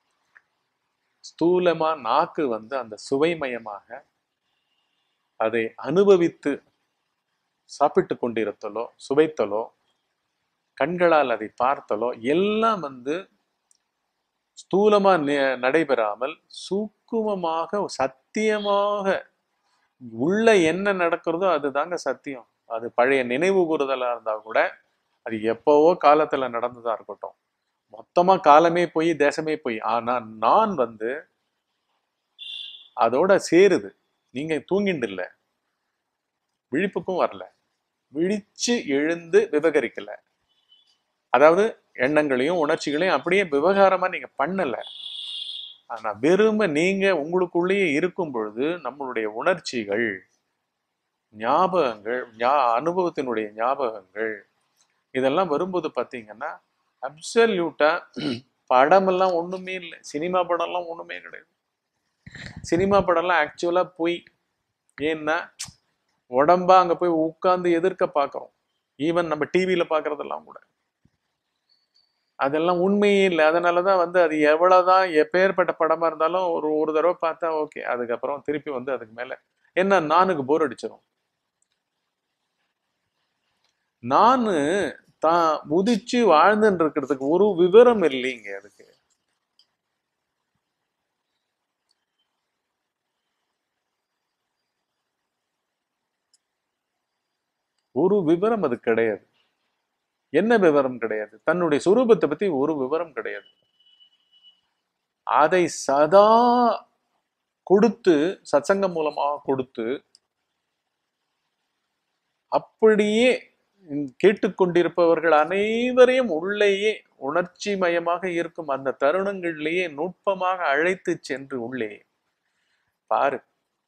A: ஸ்தூலமா நாக்கு வந்து அந்த சுவைமயமாக அதை அனுபவித்து சாப்பிட்டு கொண்டிருத்தலோ சுவைத்தலோ கண்களால் அதை பார்த்தலோ எல்லாம் வந்து ஸ்தூலமா நி- நடைபெறாமல் சூக்குமமாக சத்தியமாக உள்ள என்ன நடக்கிறதோ அதுதாங்க சத்தியம் அது பழைய நினைவு கூறுதலா இருந்தா கூட அது எப்பவோ காலத்துல நடந்ததா இருக்கட்டும் மொத்தமா காலமே போய் தேசமே போய் ஆனா நான் வந்து அதோட சேருது நீங்க தூங்கிண்டு இல்ல விழிப்புக்கும் வரல விழிச்சு எழுந்து விவகரிக்கல அதாவது எண்ணங்களையும் உணர்ச்சிகளையும் அப்படியே விவகாரமா நீங்க பண்ணல ஆனா வெறும நீங்க உங்களுக்குள்ளேயே இருக்கும் பொழுது நம்மளுடைய உணர்ச்சிகள் ஞாபகங்கள் ஞா- அனுபவத்தினுடைய ஞாபகங்கள் இதெல்லாம் வரும்போது பாத்தீங்கன்னா அப்சல்யூட்டா படமெல்லாம் ஒண்ணுமே இல்லை சினிமா படம்லாம் ஒண்ணுமே கிடையாது சினிமா படம்லாம் ஆக்சுவலா போய் ஏன்னா உடம்பா அங்க போய் உட்கார்ந்து எதிர்க்க பார்க்கறோம் ஈவன் நம்ம டிவியில பார்க்கறதெல்லாம் கூட அதெல்லாம் உண்மையே இல்லை அதனாலதான் வந்து அது எவ்வளவுதான் எப்பேற்பட்ட படமா இருந்தாலும் ஒரு ஒரு தடவை பார்த்தா ஓகே அதுக்கப்புறம் திருப்பி வந்து அதுக்கு மேல என்ன நானுக்கு போர் அடிச்சிடும் நானு தான் உதிச்சு வாழ்ந்துட்டு இருக்கிறதுக்கு ஒரு விவரம் இல்லைங்க அதுக்கு ஒரு விவரம் அது கிடையாது என்ன விவரம் கிடையாது தன்னுடைய சுரூபத்தை பத்தி ஒரு விவரம் கிடையாது அதை சதா கொடுத்து சத்சங்கம் மூலமாக கொடுத்து அப்படியே கேட்டுக்கொண்டிருப்பவர்கள் அனைவரையும் உள்ளேயே உணர்ச்சி மயமாக இருக்கும் அந்த தருணங்களிலேயே நுட்பமாக அழைத்து சென்று உள்ளே பாரு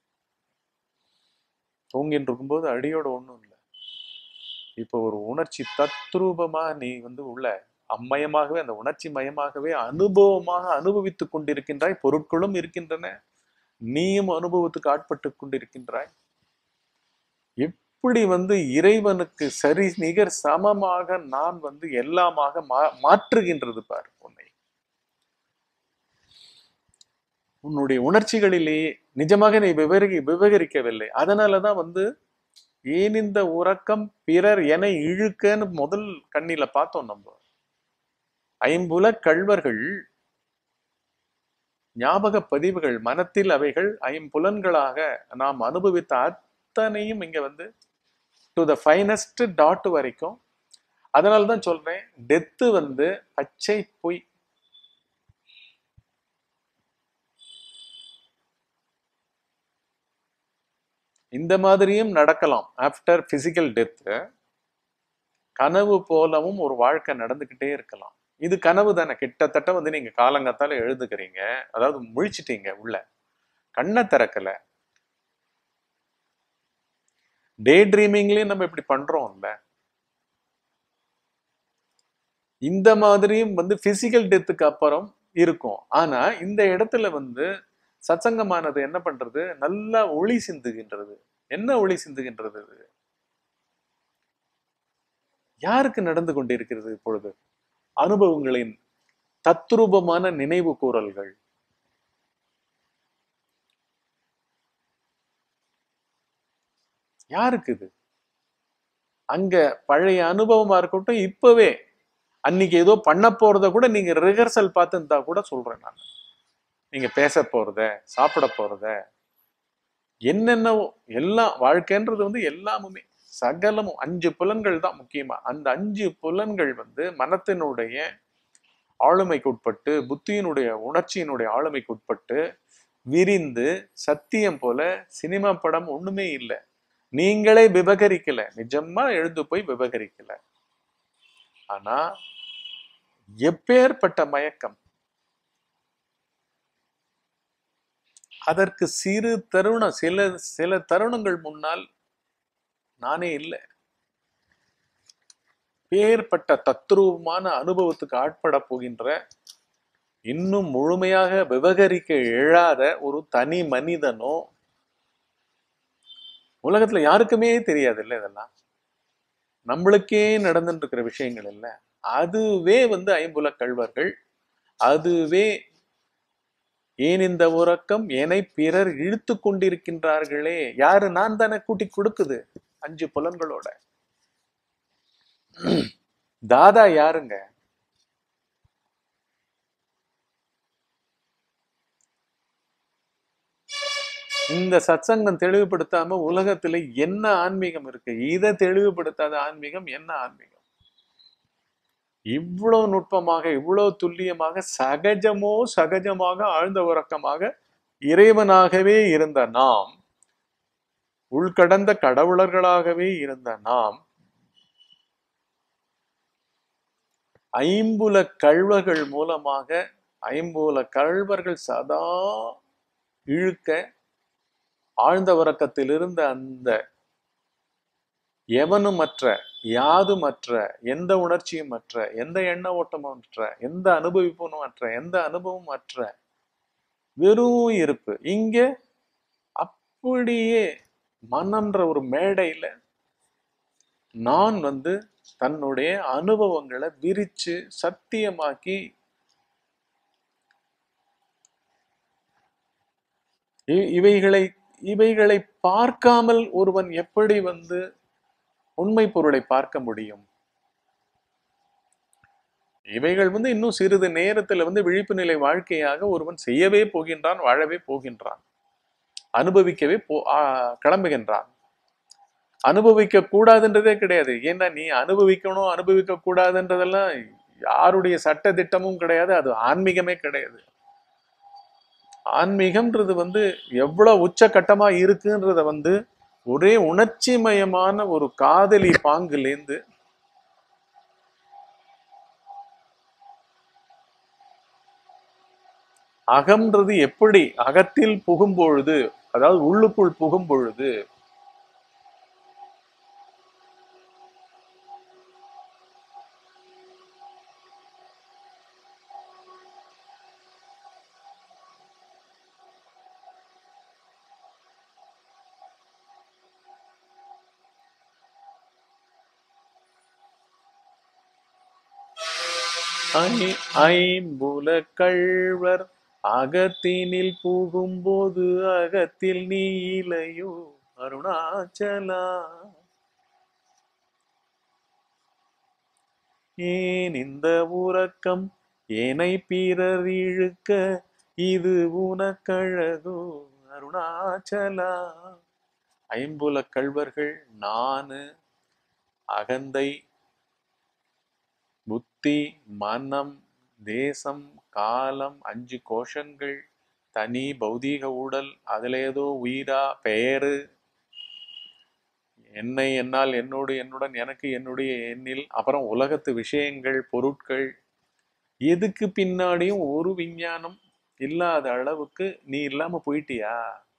A: தூங்கிட்டு இருக்கும்போது அடியோட ஒண்ணும் இல்லை இப்போ ஒரு உணர்ச்சி தத்ரூபமா நீ வந்து உள்ள அம்மயமாகவே அந்த உணர்ச்சி மயமாகவே அனுபவமாக அனுபவித்துக் கொண்டிருக்கின்றாய் பொருட்களும் இருக்கின்றன நீயும் அனுபவத்துக்கு ஆட்பட்டு கொண்டிருக்கின்றாய் எப்படி வந்து இறைவனுக்கு சரி நிகர் சமமாக நான் வந்து எல்லாமாக மா மாற்றுகின்றது பார் உன்னை உன்னுடைய உணர்ச்சிகளிலேயே நிஜமாக நீ விவரி விவகரிக்கவில்லை அதனாலதான் வந்து ஏன் இந்த உறக்கம் பிறர் என இழுக்கன்னு முதல் கண்ணில பார்த்தோம் நம்ம ஐம்புல கள்வர்கள் ஞாபக பதிவுகள் மனத்தில் அவைகள் ஐம்புலன்களாக நாம் அனுபவித்த அத்தனையும் இங்க வந்து டு த ஃபைனஸ்ட் டாட் வரைக்கும் அதனால தான் சொல்றேன் டெத்து வந்து பச்சை பொய் இந்த மாதிரியும் நடக்கலாம் ஆஃப்டர் பிசிக்கல் டெத்து கனவு போலவும் ஒரு வாழ்க்கை நடந்துகிட்டே இருக்கலாம் இது கனவு தானே கிட்டத்தட்ட வந்து நீங்க காலங்கத்தால எழுதுக்கிறீங்க அதாவது முழிச்சிட்டீங்க உள்ள கண்ணை திறக்கல டே ட்ரீமிங்லயும் நம்ம இப்படி பண்றோம்ல இந்த மாதிரியும் வந்து பிசிக்கல் டெத்துக்கு அப்புறம் இருக்கும் ஆனா இந்த இடத்துல வந்து சத்சங்கமானது என்ன பண்றது நல்லா ஒளி சிந்துகின்றது என்ன ஒளி சிந்துகின்றது இது யாருக்கு நடந்து கொண்டிருக்கிறது இப்பொழுது அனுபவங்களின் தத்ரூபமான நினைவு கூறல்கள் யாருக்கு இது அங்க பழைய அனுபவமா இருக்கட்டும் இப்பவே அன்னைக்கு ஏதோ பண்ண போறத கூட நீங்க ரிஹர்சல் பார்த்து இருந்தா கூட சொல்றேன் நான் நீங்க பேச போறத சாப்பிட போறத என்னென்னவோ எல்லாம் வாழ்க்கைன்றது வந்து எல்லாமுமே சகலமும் அஞ்சு புலன்கள் தான் முக்கியமா அந்த அஞ்சு புலன்கள் வந்து மனத்தினுடைய ஆளுமைக்கு உட்பட்டு புத்தியினுடைய உணர்ச்சியினுடைய ஆளுமைக்கு உட்பட்டு விரிந்து சத்தியம் போல சினிமா படம் ஒண்ணுமே இல்லை நீங்களே விபகரிக்கல நிஜமா எழுந்து போய் விபகரிக்கல ஆனா எப்பேற்பட்ட மயக்கம் அதற்கு சிறு தருணம் சில சில தருணங்கள் முன்னால் நானே இல்லை பேர்பட்ட தத்ரூபமான அனுபவத்துக்கு ஆட்பட போகின்ற இன்னும் முழுமையாக விவகரிக்க எழாத ஒரு தனி மனிதனோ உலகத்துல யாருக்குமே தெரியாது இல்லை இதெல்லாம் நம்மளுக்கே நடந்துட்டு இருக்கிற விஷயங்கள் இல்லை அதுவே வந்து ஐம்புல கழ்வர்கள் அதுவே ஏன் இந்த உறக்கம் என்னை பிறர் இழுத்து கொண்டிருக்கின்றார்களே யாரு நான் தானே கூட்டி கொடுக்குது அஞ்சு புலன்களோட தாதா யாருங்க இந்த சத்சங்கம் தெளிவுபடுத்தாம உலகத்துல என்ன ஆன்மீகம் இருக்கு இதை தெளிவுபடுத்தாத ஆன்மீகம் என்ன ஆன்மீகம் இவ்வளவு நுட்பமாக இவ்வளவு துல்லியமாக சகஜமோ சகஜமாக ஆழ்ந்த உறக்கமாக இறைவனாகவே இருந்த நாம் உள்கடந்த கடவுளர்களாகவே இருந்த நாம் ஐம்புல கழ்வர்கள் மூலமாக ஐம்புல கழ்வர்கள் சதா இழுக்க ஆழ்ந்த உறக்கத்தில் இருந்த அந்த எவனுமற்ற யாதுமற்ற எந்த உணர்ச்சியும் அற்ற எந்த எண்ண ஓட்டமும் அற்ற எந்த அனுபவிப்பும் அற்ற எந்த அனுபவமும் அற்ற வெறும் இருப்பு இங்க அப்படியே மனம்ன்ற ஒரு மேடையில நான் வந்து தன்னுடைய அனுபவங்களை விரிச்சு சத்தியமாக்கி இ- இவைகளை இவைகளை பார்க்காமல் ஒருவன் எப்படி வந்து உண்மை பொருளை பார்க்க முடியும் இவைகள் வந்து இன்னும் சிறிது நேரத்துல வந்து விழிப்பு நிலை வாழ்க்கையாக ஒருவன் செய்யவே போகின்றான் வாழவே போகின்றான் அனுபவிக்கவே போ ஆ, கிளம்புகின்றான் அனுபவிக்க கூடாதுன்றதே கிடையாது ஏன்னா நீ அனுபவிக்கணும் அனுபவிக்க கூடாதுன்றதெல்லாம் யாருடைய சட்ட திட்டமும் கிடையாது அது ஆன்மீகமே கிடையாது ஆன்மீகம்ன்றது வந்து எவ்வளவு உச்சகட்டமா இருக்குன்றத வந்து ஒரே உணர்ச்சிமயமான ஒரு காதலி பாங்குலேருந்து அகம்ன்றது எப்படி அகத்தில் புகும் பொழுது அதாவது உள்ளுக்குள் புகும் பொழுது ஐ- ஐம்புல கள்வர் அகத்தினில் புகும்போது அகத்தில் நீ இலையோ அருணாச்சலா ஏன் இந்த உறக்கம் ஏனை பிறர் இழுக்க இது உனக்கழகோ அருணாச்சலா ஐம்புல கள்வர்கள் நானு அகந்தை புத்தி மனம் தேசம் காலம் அஞ்சு கோஷங்கள் தனி பௌதீக உடல் அதுல ஏதோ உயிரா பெயரு என்னை என்னால் என்னோடு என்னுடன் எனக்கு என்னுடைய எண்ணில் அப்புறம் உலகத்து விஷயங்கள் பொருட்கள் எதுக்கு பின்னாடியும் ஒரு விஞ்ஞானம் இல்லாத அளவுக்கு நீ இல்லாம போயிட்டியா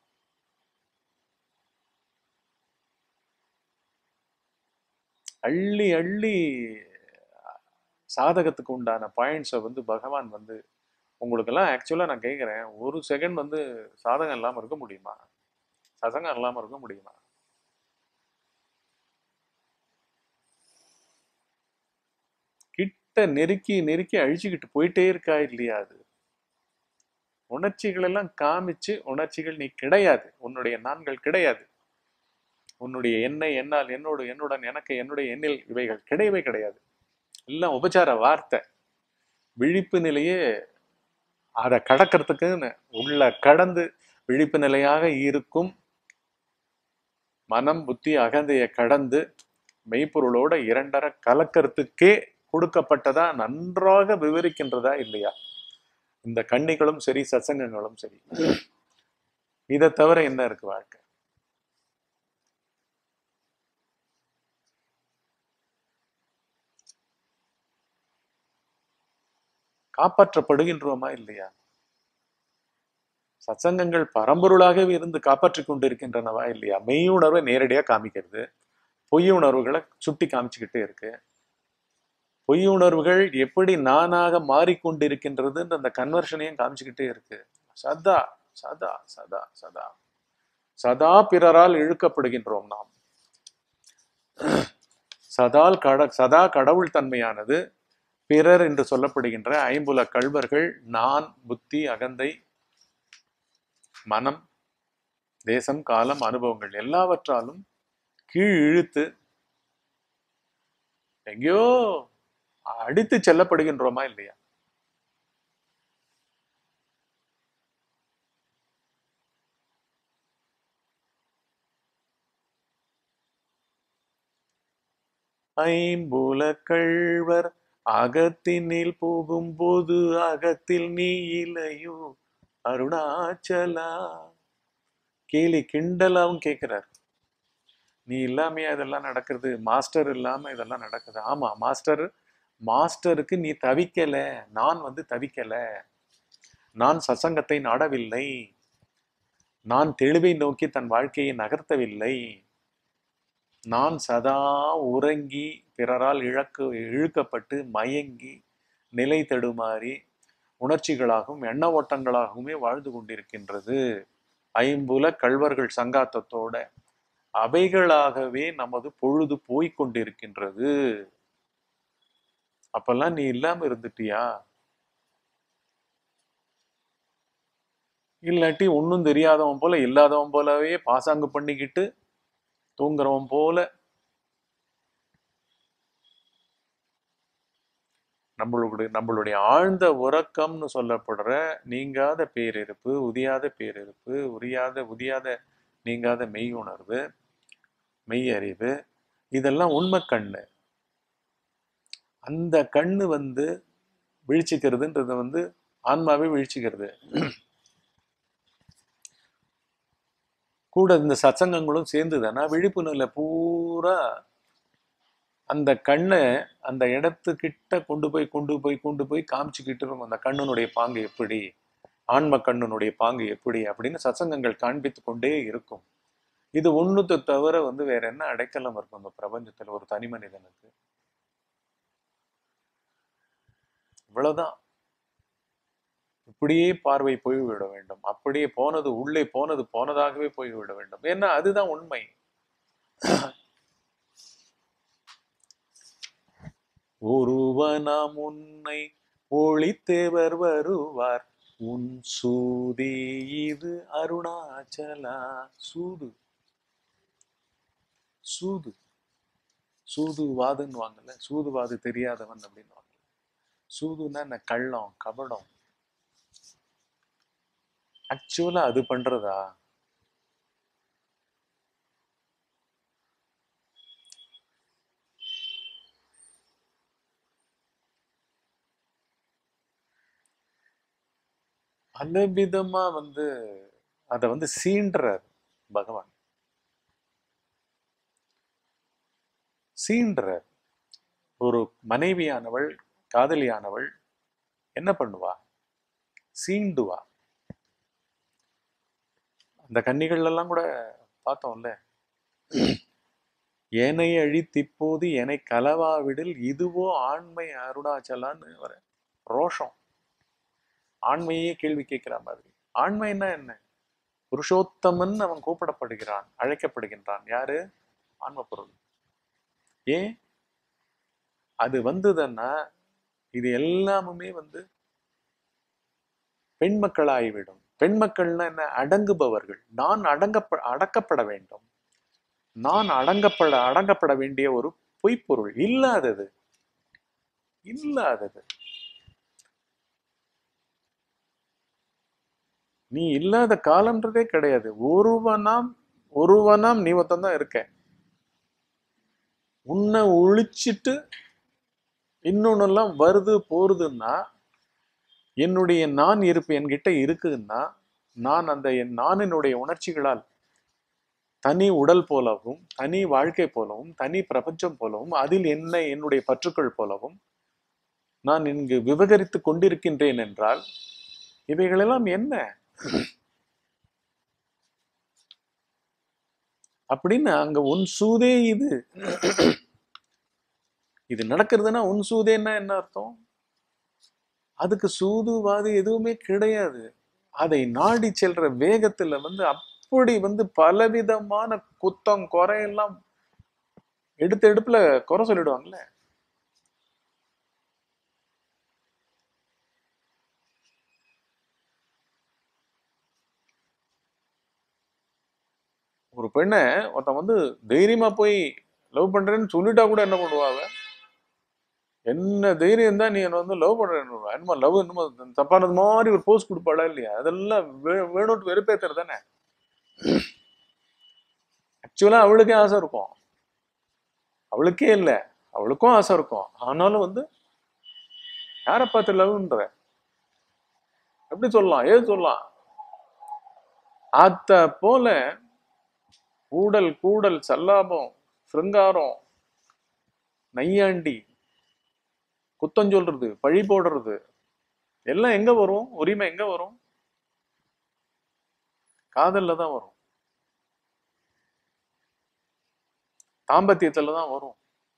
A: அள்ளி அள்ளி சாதகத்துக்கு உண்டான பாயிண்ட்ஸை வந்து பகவான் வந்து உங்களுக்கெல்லாம் ஆக்சுவலாக நான் கேட்குறேன் ஒரு செகண்ட் வந்து சாதகம் இல்லாமல் இருக்க முடியுமா சசங்கம் இல்லாமல் இருக்க முடியுமா கிட்ட நெருக்கி நெருக்கி அழிச்சுக்கிட்டு போயிட்டே இருக்கா இல்லையா அது உணர்ச்சிகள் எல்லாம் காமிச்சு உணர்ச்சிகள் நீ கிடையாது உன்னுடைய நான்கள் கிடையாது உன்னுடைய என்னை என்னால் என்னோடு என்னுடன் எனக்கு என்னுடைய எண்ணில் இவைகள் கிடையவே கிடையாது எல்லாம் உபச்சார வார்த்தை விழிப்பு நிலையே அதை கடக்கிறதுக்குன்னு உள்ள கடந்து விழிப்பு நிலையாக இருக்கும் மனம் புத்தி அகந்தையை கடந்து மெய்ப்பொருளோட இரண்டர கலக்கிறதுக்கே கொடுக்கப்பட்டதா நன்றாக விவரிக்கின்றதா இல்லையா இந்த கண்ணிகளும் சரி சத்சங்கங்களும் சரி இதை தவிர என்ன இருக்கு வாழ்க்கை காப்பாற்றப்படுகின்றோமா இல்லையா சத்சங்கங்கள் பரம்பொருளாகவே இருந்து காப்பாற்றிக் கொண்டிருக்கின்றனவா இல்லையா மெய் உணர்வை நேரடியா காமிக்கிறது பொய் உணர்வுகளை சுட்டி காமிச்சுக்கிட்டே இருக்கு பொய் உணர்வுகள் எப்படி நானாக மாறிக்கொண்டிருக்கின்றதுன்ற அந்த கன்வர்ஷனையும் காமிச்சுக்கிட்டே இருக்கு சதா சதா சதா சதா சதா பிறரால் இழுக்கப்படுகின்றோம் நாம் சதால் கட சதா கடவுள் தன்மையானது பிறர் என்று சொல்லப்படுகின்ற ஐம்புல கள்வர்கள் நான் புத்தி அகந்தை மனம் தேசம் காலம் அனுபவங்கள் எல்லாவற்றாலும் கீழ் இழுத்து எங்கேயோ அடித்து செல்லப்படுகின்றோமா இல்லையா ஐம்புல கள்வர் அகத்தினில் போகும்போது அகத்தில் நீ இலையோ அருணாச்சலா கேலி கிண்டலாவும் கேட்கிறார் நீ இல்லாமையா இதெல்லாம் நடக்கிறது மாஸ்டர் இல்லாம இதெல்லாம் நடக்குது ஆமா மாஸ்டர் மாஸ்டருக்கு நீ தவிக்கல நான் வந்து தவிக்கல நான் சசங்கத்தை நாடவில்லை நான் தெளிவை நோக்கி தன் வாழ்க்கையை நகர்த்தவில்லை நான் சதா உறங்கி பிறரால் இழக்கு இழுக்கப்பட்டு மயங்கி நிலை தடுமாறி உணர்ச்சிகளாகவும் எண்ண ஓட்டங்களாகவுமே வாழ்ந்து கொண்டிருக்கின்றது ஐம்புல கள்வர்கள் சங்காத்தத்தோட அவைகளாகவே நமது பொழுது போய்க் கொண்டிருக்கின்றது அப்பெல்லாம் நீ இல்லாம இருந்துட்டியா இல்லாட்டி ஒன்றும் தெரியாதவன் போல இல்லாதவன் போலவே பாசாங்கு பண்ணிக்கிட்டு தூங்குறவன் போல நம்மளுடைய நம்மளுடைய ஆழ்ந்த உறக்கம்னு சொல்லப்படுற நீங்காத பேரிருப்பு உதியாத பேரிருப்பு உரியாத உதியாத நீங்காத மெய் உணர்வு மெய் அறிவு இதெல்லாம் உண்மை கண்ணு அந்த கண்ணு வந்து விழிச்சுக்கிறதுன்றது வந்து ஆன்மாவே விழிச்சுக்கிறது கூட இந்த சத்சங்கங்களும் சேர்ந்து தானே விழிப்பு நிலை பூரா அந்த கண்ணை அந்த இடத்துக்கிட்ட கொண்டு போய் கொண்டு போய் கொண்டு போய் காமிச்சுக்கிட்டு இருக்கும் அந்த கண்ணனுடைய பாங்கு எப்படி ஆன்ம கண்ணனுடைய பாங்கு எப்படி அப்படின்னு சத்சங்கங்கள் காண்பித்து கொண்டே இருக்கும் இது ஒண்ணுத்தை தவிர வந்து வேற என்ன அடைக்கலம் இருக்கும் இந்த பிரபஞ்சத்துல ஒரு தனி மனிதனுக்கு இவ்வளவுதான் இப்படியே பார்வை போய்விட வேண்டும் அப்படியே போனது உள்ளே போனது போனதாகவே போய்விட வேண்டும் ஏன்னா அதுதான் உண்மை ஒருவனாம் உன்னை ஒளித்தேவர் வருவார் உன் சூதி இது அருணாச்சலா சூது சூது சூதுவாதுன்னு வாங்கல சூதுவாது தெரியாதவன் அப்படின்னு வாங்கல சூதுன்னா என்ன கள்ளம் கபடம் ஆக்சுவலா அது பண்றதா பலவிதமா வந்து அதை வந்து சீன்றார் பகவான் சீன்றார் ஒரு மனைவியானவள் காதலியானவள் என்ன பண்ணுவா சீண்டுவா அந்த கன்னிகள் எல்லாம் கூட பார்த்தோம்ல ஏனை அழித்திப்போது என்னை கலவாவிடில் இதுவோ ஆண்மை அருணாச்சலான்னு வர ரோஷம் ஆண்மையே கேள்வி கேட்கிற மாதிரி ஆண்மைன்னா என்ன புருஷோத்தமன் அவன் கூப்பிடப்படுகிறான் அழைக்கப்படுகின்றான் யாரு ஆன்ம பொருள் ஏன் அது வந்ததுன்னா இது எல்லாமுமே வந்து பெண் மக்களாகிவிடும் பெண் மக்கள்னா என்ன அடங்குபவர்கள் நான் அடங்கப்ப அடக்கப்பட வேண்டும் நான் அடங்கப்பட அடங்கப்பட வேண்டிய ஒரு பொய்ப்பொருள் இல்லாதது இல்லாதது நீ இல்லாத காலம்ன்றதே கிடையாது ஒருவனாம் ஒருவனாம் நீ ஒருத்தன் தான் இருக்க உன்னை ஒழிச்சிட்டு இன்னொன்னெல்லாம் வருது போறதுன்னா என்னுடைய நான் இருப்பு என்கிட்ட இருக்குதுன்னா நான் அந்த என் நானினுடைய உணர்ச்சிகளால் தனி உடல் போலவும் தனி வாழ்க்கை போலவும் தனி பிரபஞ்சம் போலவும் அதில் என்ன என்னுடைய பற்றுக்கள் போலவும் நான் இங்கு விவகரித்து கொண்டிருக்கின்றேன் என்றால் இவைகளெல்லாம் என்ன அப்படின்னு அங்க உன் சூதே இது இது நடக்கிறதுனா உன் சூதேன்னா என்ன அர்த்தம் அதுக்கு சூதுவாது எதுவுமே கிடையாது அதை நாடி செல்ற வேகத்துல வந்து அப்படி வந்து பலவிதமான குத்தம் குறையெல்லாம் எடுத்த எடுப்புல குறை சொல்லிடுவாங்கல்ல ஒரு பெண்ணை ஒருத்தன் வந்து தைரியமா போய் லவ் பண்றேன்னு சொல்லிட்டா கூட என்ன பண்ணுவாங்க என்ன தைரியம் தான் நீ என்ன வந்து லவ் பண்றேன்னு என்னமோ லவ் என்னமோ தப்பானது மாதிரி ஒரு போஸ்ட் கொடுப்பாளா இல்லையா அதெல்லாம் வே- வேணும்ட்டு வெறுப்பேத்துறது தானே ஆக்சுவலா அவளுக்கே ஆசை இருக்கும் அவளுக்கே இல்லை அவளுக்கும் ஆசை இருக்கும் ஆனாலும் வந்து யாரை பார்த்து லவ்ன்ற எப்படி சொல்லலாம் ஏது சொல்லலாம் அத போல கூடல் கூடல் சல்லாபம் சிருங்காரம் நையாண்டி குத்தம் சொல்றது பழி போடுறது எல்லாம் எங்க வரும் உரிமை எங்க வரும் காதல்ல தான் வரும் தாம்பத்தியத்துல தான் வரும்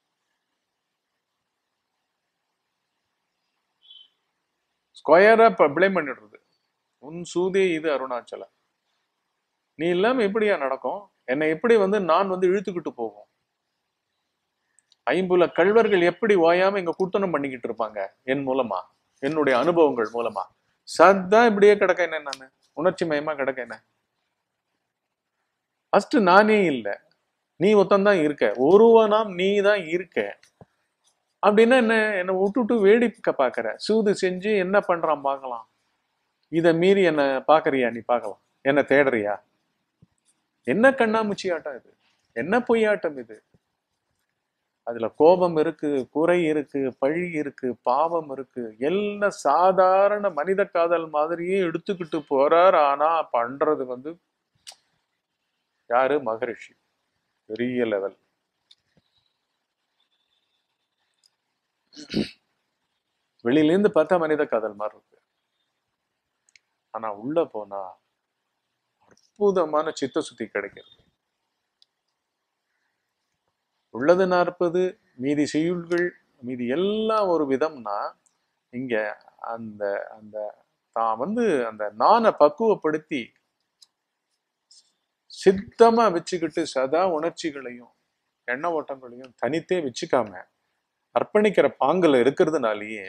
A: ஸ்கொயரா இப்ப பிளேம் பண்ணிடுறது உன் சூதே இது அருணாச்சலம் நீ இல்லாம எப்படியா நடக்கும் என்னை எப்படி வந்து நான் வந்து இழுத்துக்கிட்டு போகும் ஐம்புல கள்வர்கள் எப்படி ஓயாம இங்க குர்த்தனம் பண்ணிக்கிட்டு இருப்பாங்க என் மூலமா என்னுடைய அனுபவங்கள் மூலமா சத்தா இப்படியே கிடக்க என்ன நானு உணர்ச்சி மயமா கிடக்க என்ன ஃபர்ஸ்ட் நானே இல்லை நீ ஒத்தந்தான் இருக்க ஒருவனாம் நீ தான் இருக்க அப்படின்னா என்ன என்னை விட்டுட்டு வேடிக்கை பார்க்கற சூது செஞ்சு என்ன பண்றான் பார்க்கலாம் இதை மீறி என்ன பார்க்கறியா நீ பார்க்கலாம் என்ன தேடுறியா என்ன கண்ணாமூச்சி ஆட்டம் இது என்ன பொய்யாட்டம் இது அதுல கோபம் இருக்கு குறை இருக்கு பழி இருக்கு பாவம் இருக்கு எல்லாம் சாதாரண மனித காதல் மாதிரியே எடுத்துக்கிட்டு போறார் ஆனா பண்றது வந்து யாரு மகரிஷி பெரிய லெவல் வெளியிலேருந்து பார்த்தா மனித காதல் மாதிரி இருக்கு ஆனா உள்ள போனா அற்புதமான சித்த சுத்தி கிடைக்கிறது உள்ளது நாற்பது மீதி செய்யுள்கள் மீதி எல்லாம் ஒரு விதம்னா இங்க அந்த அந்த தான் வந்து அந்த நானை பக்குவப்படுத்தி சித்தமா வச்சுக்கிட்டு சதா உணர்ச்சிகளையும் எண்ண ஓட்டங்களையும் தனித்தே வச்சுக்காம அர்ப்பணிக்கிற பாங்குல இருக்கிறதுனாலயே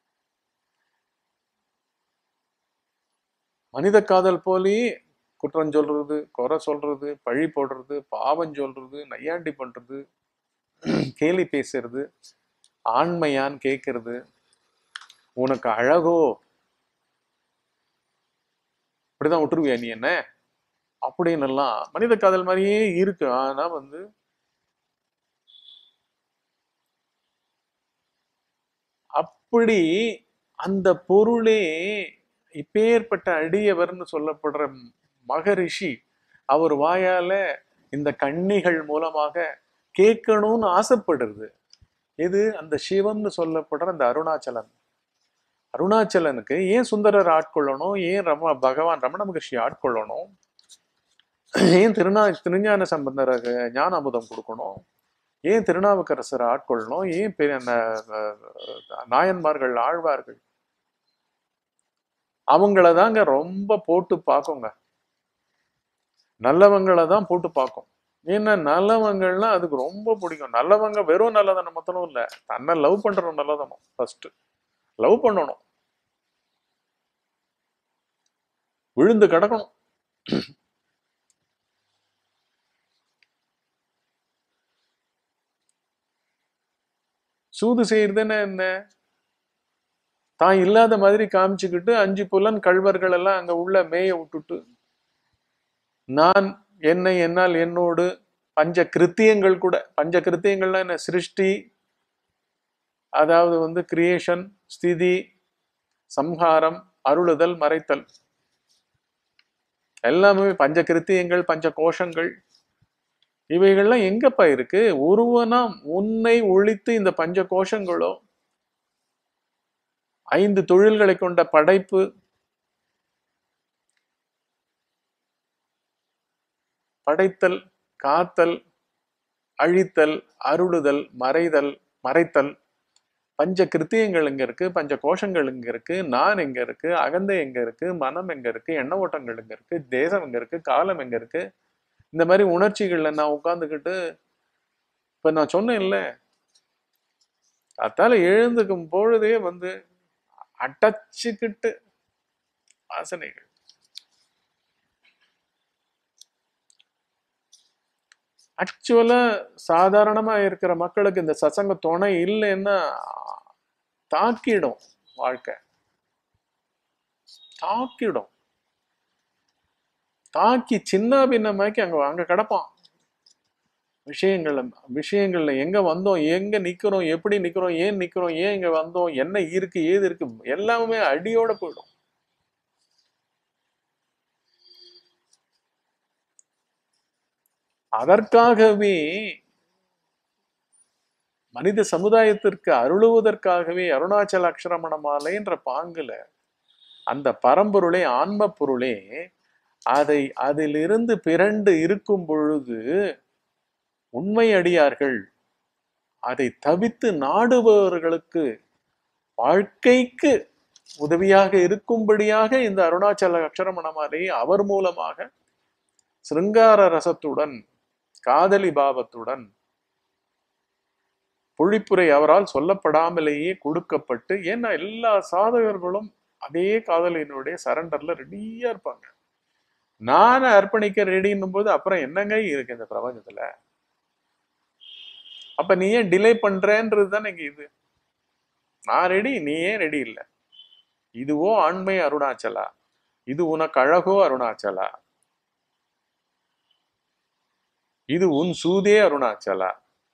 A: மனித காதல் போலயே குற்றம் சொல்றது குறை சொல்றது பழி போடுறது பாவம் சொல்றது நையாண்டி பண்றது கேலி பேசுறது ஆண்மையான்னு கேட்கறது உனக்கு அழகோ இப்படிதான் விட்டுருவியா நீ என்ன அப்படின்னு எல்லாம் மனித காதல் மாதிரியே இருக்கு ஆனா வந்து அப்படி அந்த பொருளே இப்பேற்பட்ட அடியவர்னு சொல்லப்படுற மகரிஷி அவர் வாயால இந்த கண்ணிகள் மூலமாக கேட்கணும்னு ஆசைப்படுறது எது அந்த சிவம்னு சொல்லப்படுற அந்த அருணாச்சலன் அருணாச்சலனுக்கு ஏன் சுந்தரர் ஆட்கொள்ளணும் ஏன் ரம பகவான் ரமண மகர்ஷி ஆட்கொள்ளணும் ஏன் திருநா திருஞான சம்பந்தருக்கு ஞான அமுதம் கொடுக்கணும் ஏன் திருநாவுக்கரசர் ஆட்கொள்ளணும் ஏன் பெரிய ந- ந- நாயன்மார்கள் ஆழ்வார்கள் அவங்கள தாங்க ரொம்ப போட்டு பார்க்குங்க நல்லவங்களை தான் போட்டு பார்க்கும் ஏன்னா நல்லவங்கள்லாம் அதுக்கு ரொம்ப பிடிக்கும் நல்லவங்க வெறும் நல்லதனம் மொத்தமும் இல்லை தன்னை லவ் பண்ற நல்லதனம் ஃபர்ஸ்ட் லவ் பண்ணணும் விழுந்து கிடக்கணும் சூது செய்யறதுன்னா என்ன தான் இல்லாத மாதிரி காமிச்சுக்கிட்டு அஞ்சு புலன் கள்வர்கள் எல்லாம் அங்க உள்ள மேய விட்டுட்டு நான் என்னை என்னால் என்னோடு பஞ்ச கிருத்தியங்கள் கூட பஞ்ச கிருத்தியங்கள்னா என்ன சிருஷ்டி அதாவது வந்து கிரியேஷன் ஸ்திதி சம்ஹாரம் அருளுதல் மறைத்தல் எல்லாமே பஞ்ச கிருத்தியங்கள் பஞ்ச கோஷங்கள் இவைகள்லாம் எங்கப்பா இருக்கு ஒருவனாம் உன்னை ஒழித்து இந்த பஞ்ச கோஷங்களோ ஐந்து தொழில்களை கொண்ட படைப்பு படைத்தல் காத்தல் அழித்தல் அருளுதல் மறைதல் மறைத்தல் பஞ்ச கிருத்தியங்கள் எங்க இருக்கு பஞ்ச கோஷங்கள் எங்க இருக்கு நான் எங்க இருக்கு அகந்தை எங்க இருக்கு மனம் எங்க இருக்கு எண்ண ஓட்டங்கள் எங்க இருக்கு தேசம் எங்க இருக்கு காலம் எங்க இருக்கு இந்த மாதிரி உணர்ச்சிகள்ல நான் உட்கார்ந்துக்கிட்டு இப்ப நான் சொன்னேன்ல அதால எழுந்துக்கும் பொழுதே வந்து அடைச்சுக்கிட்டு வாசனைகள் ஆக்சுவலா சாதாரணமா இருக்கிற மக்களுக்கு இந்த சசங்க துணை இல்லைன்னா தாக்கிடும் வாழ்க்கை தாக்கிடும் தாக்கி சின்ன பின்னமாக்கி அங்க அங்க கிடப்பான் விஷயங்கள்ல விஷயங்கள்ல எங்க வந்தோம் எங்க நிக்கிறோம் எப்படி நிக்கிறோம் ஏன் நிக்கிறோம் ஏன் இங்க வந்தோம் என்ன இருக்கு ஏது இருக்கு எல்லாமே அடியோட போயிடும் அதற்காகவே மனித சமுதாயத்திற்கு அருளுவதற்காகவே அருணாச்சல அக்ஷரமண மாலைன்ற பாங்குல அந்த பரம்பொருளே ஆன்ம பொருளே அதை அதிலிருந்து பிறண்டு இருக்கும் பொழுது உண்மை அடியார்கள் அதை தவித்து நாடுபவர்களுக்கு வாழ்க்கைக்கு உதவியாக இருக்கும்படியாக இந்த அருணாச்சல அக்ஷரமண மாலையை அவர் மூலமாக சிருங்கார ரசத்துடன் காதலி பாவத்துடன் பொழிப்புரை அவரால் சொல்லப்படாமலேயே கொடுக்கப்பட்டு ஏன்னா எல்லா சாதகர்களும் அதே காதலினுடைய சரண்டர்ல ரெடியா இருப்பாங்க நானே அர்ப்பணிக்க ரெடின்னும் போது அப்புறம் என்னங்க இருக்கு இந்த பிரபஞ்சத்துல அப்ப நீ ஏன் டிலே பண்றன்றது தானே இங்க இது நான் ரெடி நீ ஏன் ரெடி இல்லை இதுவோ ஆண்மை அருணாச்சலா இது உனக்கு அழகோ அருணாச்சலா இது உன் சூதே அருணாச்சலா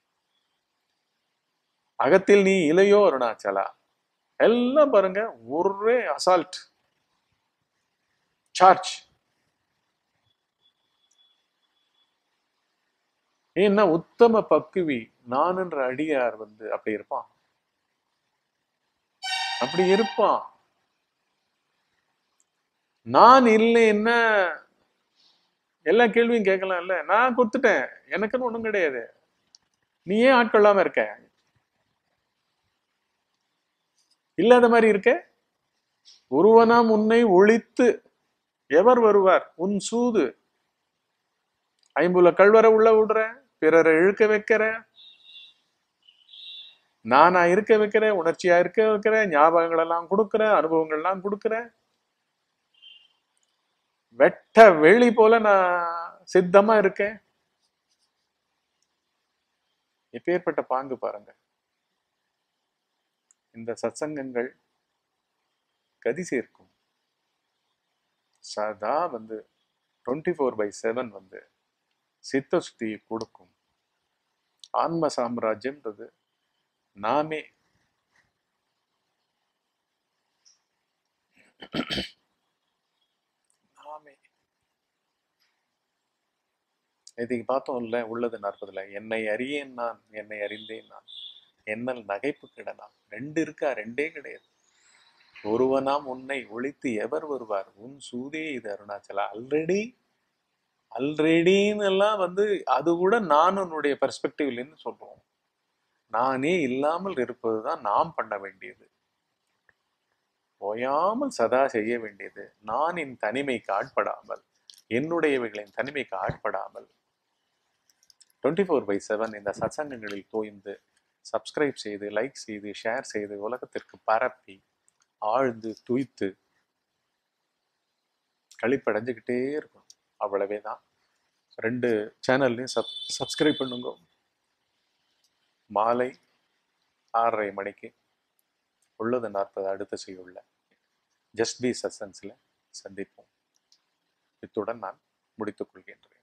A: அகத்தில் நீ இலையோ அருணாச்சலா எல்லாம் பாருங்க ஒரே அசால்ட் சார்ஜ் ஏன்னா உத்தம பக்குவி நானுன்ற அடியார் வந்து அப்படி இருப்பான் அப்படி இருப்பான் நான் இல்லைன்னா எல்லா கேள்வியும் கேட்கலாம்ல நான் கொடுத்துட்டேன் எனக்குன்னு ஒண்ணும் கிடையாது நீ ஏன் ஆட்கொள்ளாம இருக்க இல்லாத மாதிரி இருக்க ஒருவனாம் உன்னை ஒழித்து எவர் வருவார் உன் சூது ஐம்புல கல்வரை உள்ள விடுற பிறரை இழுக்க வைக்கிற நானா இருக்க வைக்கிறேன் உணர்ச்சியா இருக்க வைக்கிறேன் ஞாபகங்கள் எல்லாம் கொடுக்குறேன் அனுபவங்கள் எல்லாம் கொடுக்குறேன் வெட்ட வெளி போல நான் சித்தமா இருக்கேன் எப்பேற்பட்ட பாங்கு பாருங்க இந்த சத்சங்கங்கள் கதி சேர்க்கும் சதா வந்து டுவெண்ட்டி ஃபோர் பை செவன் வந்து சித்த சுத்தியை கொடுக்கும் ஆன்ம சாம்ராஜ்யம்ன்றது நாமே நாமே இதுக்கு பார்த்தோம்ல உள்ளது நாற்பதுல என்னை அறியேன் நான் என்னை அறிந்தேன் நான் என்னல் நகைப்பு கிட நான் ரெண்டு இருக்கா ரெண்டே கிடையாது ஒருவனாம் உன்னை ஒழித்து எவர் வருவார் உன் சூதே இது அருணாச்சலா ஆல்ரெடி ஆல்ரெடின்னு எல்லாம் வந்து அது கூட நான் உன்னுடைய பெர்ஸ்பெக்டிவ்லேருந்து சொல்றோம் நானே இல்லாமல் இருப்பதுதான் நாம் பண்ண வேண்டியது ஓயாமல் சதா செய்ய வேண்டியது நான் என் தனிமைக்கு ஆட்படாமல் என்னுடையவைகளின் தனிமைக்கு ஆட்படாமல் டுவெண்ட்டி ஃபோர் பை செவன் இந்த சத்சங்கங்களில் தோய்ந்து சப்ஸ்கிரைப் செய்து லைக் செய்து ஷேர் செய்து உலகத்திற்கு பரப்பி ஆழ்ந்து துய்த்து கழிப்படைஞ்சுக்கிட்டே இருக்கணும் அவ்வளவே தான் ரெண்டு சேனல்லையும் சப் சப்ஸ்கிரைப் பண்ணுங்க மாலை ஆறரை மணிக்கு உள்ளது நாற்பது அடுத்த செய்யுள்ள ஜஸ்ட் பி சசன்ஸில் சந்திப்போம் இத்துடன் நான் முடித்துக் கொள்கின்றேன்